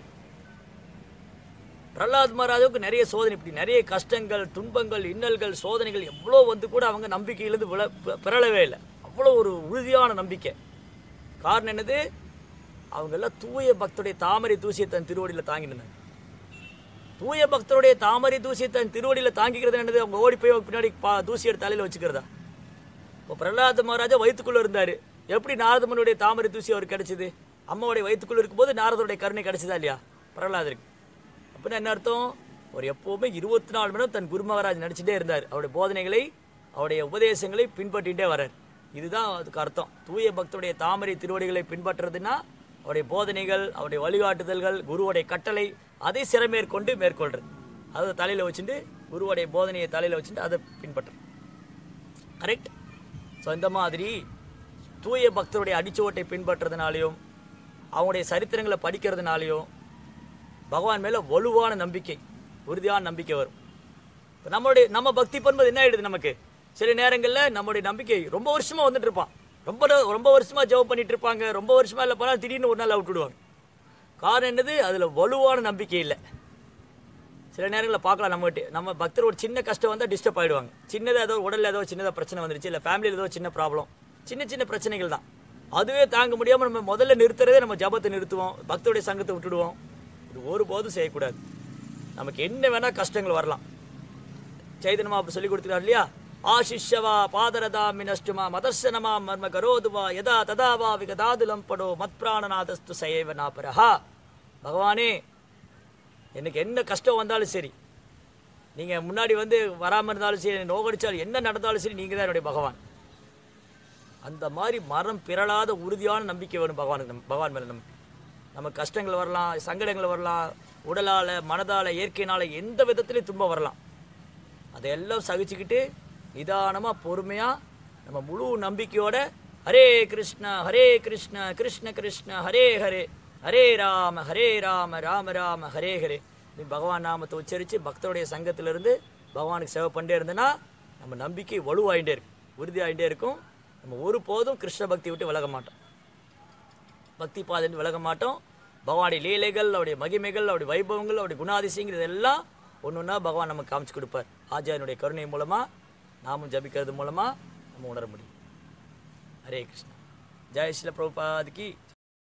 பிரகலாத் மகாராஜாவுக்கு நிறைய சோதனை இப்படி நிறைய கஷ்டங்கள் துன்பங்கள் இன்னல்கள் சோதனைகள் எவ்வளோ வந்து கூட அவங்க நம்பிக்கையிலேருந்து விழ பி- பிறழவே இல்லை அவ்வளோ ஒரு உறுதியான நம்பிக்கை காரணம் என்னது அவங்க எல்லாம் தூய பக்தருடைய தாமரை தூசியை தன் திருவடியில் தாங்கினாங்க தூய பக்தருடைய தாமரை தூசியை தன் திருவடியில் தாங்கிக்கிறது என்னது அவங்க ஓடி போய் அவங்க பின்னாடி பா தூசி எடுத்து தலையில் வச்சுக்கிறதா இப்போ பிரகலாத மகாராஜா வயிற்றுக்குள்ளே இருந்தார் எப்படி நாரதமனுடைய தாமரை தூசி அவருக்கு கிடைச்சது அம்மாவுடைய வயிற்றுக்குள்ளே இருக்கும்போது நாரதருடைய கருணை கிடைச்சதா இல்லையா பிரகலாதருக்கு அப்படின்னா என்ன அர்த்தம் அவர் எப்போவுமே இருபத்தி நாலு மணி நேரம் தன் குரு மகாராஜ் நடிச்சுட்டே இருந்தார் அவருடைய போதனைகளை அவருடைய உபதேசங்களை பின்பற்றிட்டே வரார் இதுதான் அதுக்கு அர்த்தம் தூய பக்தருடைய தாமரை திருவடிகளை பின்பற்றுறதுன்னா அவருடைய போதனைகள் அவருடைய வழிகாட்டுதல்கள் குருவுடைய கட்டளை அதை சிறமேற்கொண்டு மேற்கொள்றது அதை தலையில் வச்சுட்டு குருவுடைய போதனையை தலையில் வச்சுட்டு அதை பின்பற்றுறது கரெக்ட் ஸோ இந்த மாதிரி தூய பக்தருடைய அடிச்சுவட்டை பின்பற்றுறதுனாலையும் அவங்களுடைய சரித்திரங்களை படிக்கிறதுனாலையும் பகவான் மேலே வலுவான நம்பிக்கை உறுதியான நம்பிக்கை வரும் இப்போ நம்மளுடைய நம்ம பக்தி பண்ணும்போது என்ன ஆயிடுது நமக்கு சில நேரங்களில் நம்மளுடைய நம்பிக்கை ரொம்ப வருஷமா வந்துட்டு இருப்பான் ரொம்ப நா- ரொம்ப வருஷமா ஜெபம் பண்ணிட்டு இருப்பாங்க ரொம்ப வருஷமா இல்லை போனால் திடீர்னு ஒரு நாள் விட்டுடுவாங்க காரணம் என்னது அதில் வலுவான நம்பிக்கை இல்லை சில நேரங்களில் பார்க்கலாம் நம்மகிட்ட நம்ம பக்தர் ஒரு சின்ன கஷ்டம் வந்தால் டிஸ்டர்ப் ஆகிடுவாங்க சின்னதாக ஏதோ உடலில் ஏதோ சின்னதாக பிரச்சனை வந்துருச்சு இல்லை ஃபேமிலியில் ஏதோ சின்ன ப்ராப்ளம் சின்ன சின்ன பிரச்சனைகள் தான் அதுவே தாங்க முடியாமல் நம்ம முதல்ல நிறுத்துறதே நம்ம ஜபத்தை நிறுத்துவோம் பக்தருடைய சங்கத்தை விட்டுடுவோம் இது ஒருபோதும் செய்யக்கூடாது நமக்கு என்ன வேணால் கஷ்டங்கள் வரலாம் சைதன்யமா அப்படி சொல்லி கொடுத்துருக்காரு இல்லையா ஆசிஷ்யவா பாதரதா மினஷ்டுமா மதர்சனமா மர்ம கரோதுவா யதா ததாவா விகதாதுலம் படோ மத் பிராணநாதஸ்து சயவ நாபரஹா பகவானே எனக்கு என்ன கஷ்டம் வந்தாலும் சரி நீங்கள் முன்னாடி வந்து வராமல் இருந்தாலும் சரி என்னை நோகடிச்சாலும் என்ன நடந்தாலும் சரி நீங்கள் தான் என்னுடைய பகவான் அந்த மாதிரி மரம் பிறளாத உறுதியான நம்பிக்கை வேணும் பகவானுக்கு நம் பகவான் மேலே நம்ம நம்ம கஷ்டங்கள் வரலாம் சங்கடங்கள் வரலாம் உடலால் மனதால் இயற்கையினால் எந்த விதத்துலையும் துன்பம் வரலாம் அதையெல்லாம் சகிச்சுக்கிட்டு நிதானமாக பொறுமையாக நம்ம முழு நம்பிக்கையோட ஹரே கிருஷ்ண ஹரே கிருஷ்ண கிருஷ்ண கிருஷ்ண ஹரே ஹரே ஹரே ராம ஹரே ராம ராம ராம ஹரே ஹரே நீ பகவான் நாமத்தை உச்சரித்து பக்தருடைய சங்கத்திலிருந்து பகவானுக்கு சேவை பண்ணிட்டே இருந்தேன்னா நம்ம நம்பிக்கை வலுவாயிட்டே இருக்கும் உறுதியாகிட்டே இருக்கும் நம்ம ஒருபோதும் கிருஷ்ண பக்தி விட்டு விலக மாட்டோம் பக்தி பாதைன்னு விலக மாட்டோம் பகவானுடைய லீலைகள் அவருடைய மகிமைகள் அவருடைய வைபவங்கள் அவருடைய குணாதிசயங்கள் இதெல்லாம் ஒன்று ஒன்றா பகவான் நமக்கு காமிச்சு கொடுப்பார் ஆச்சாரியனுடைய கருணை மூலமாக நாமும் ஜபிக்கிறது மூலமாக நம்ம உணர முடியும் ஹரே கிருஷ்ணா ஜெய் ஸ்ரீல பிரபுபாதிக்கு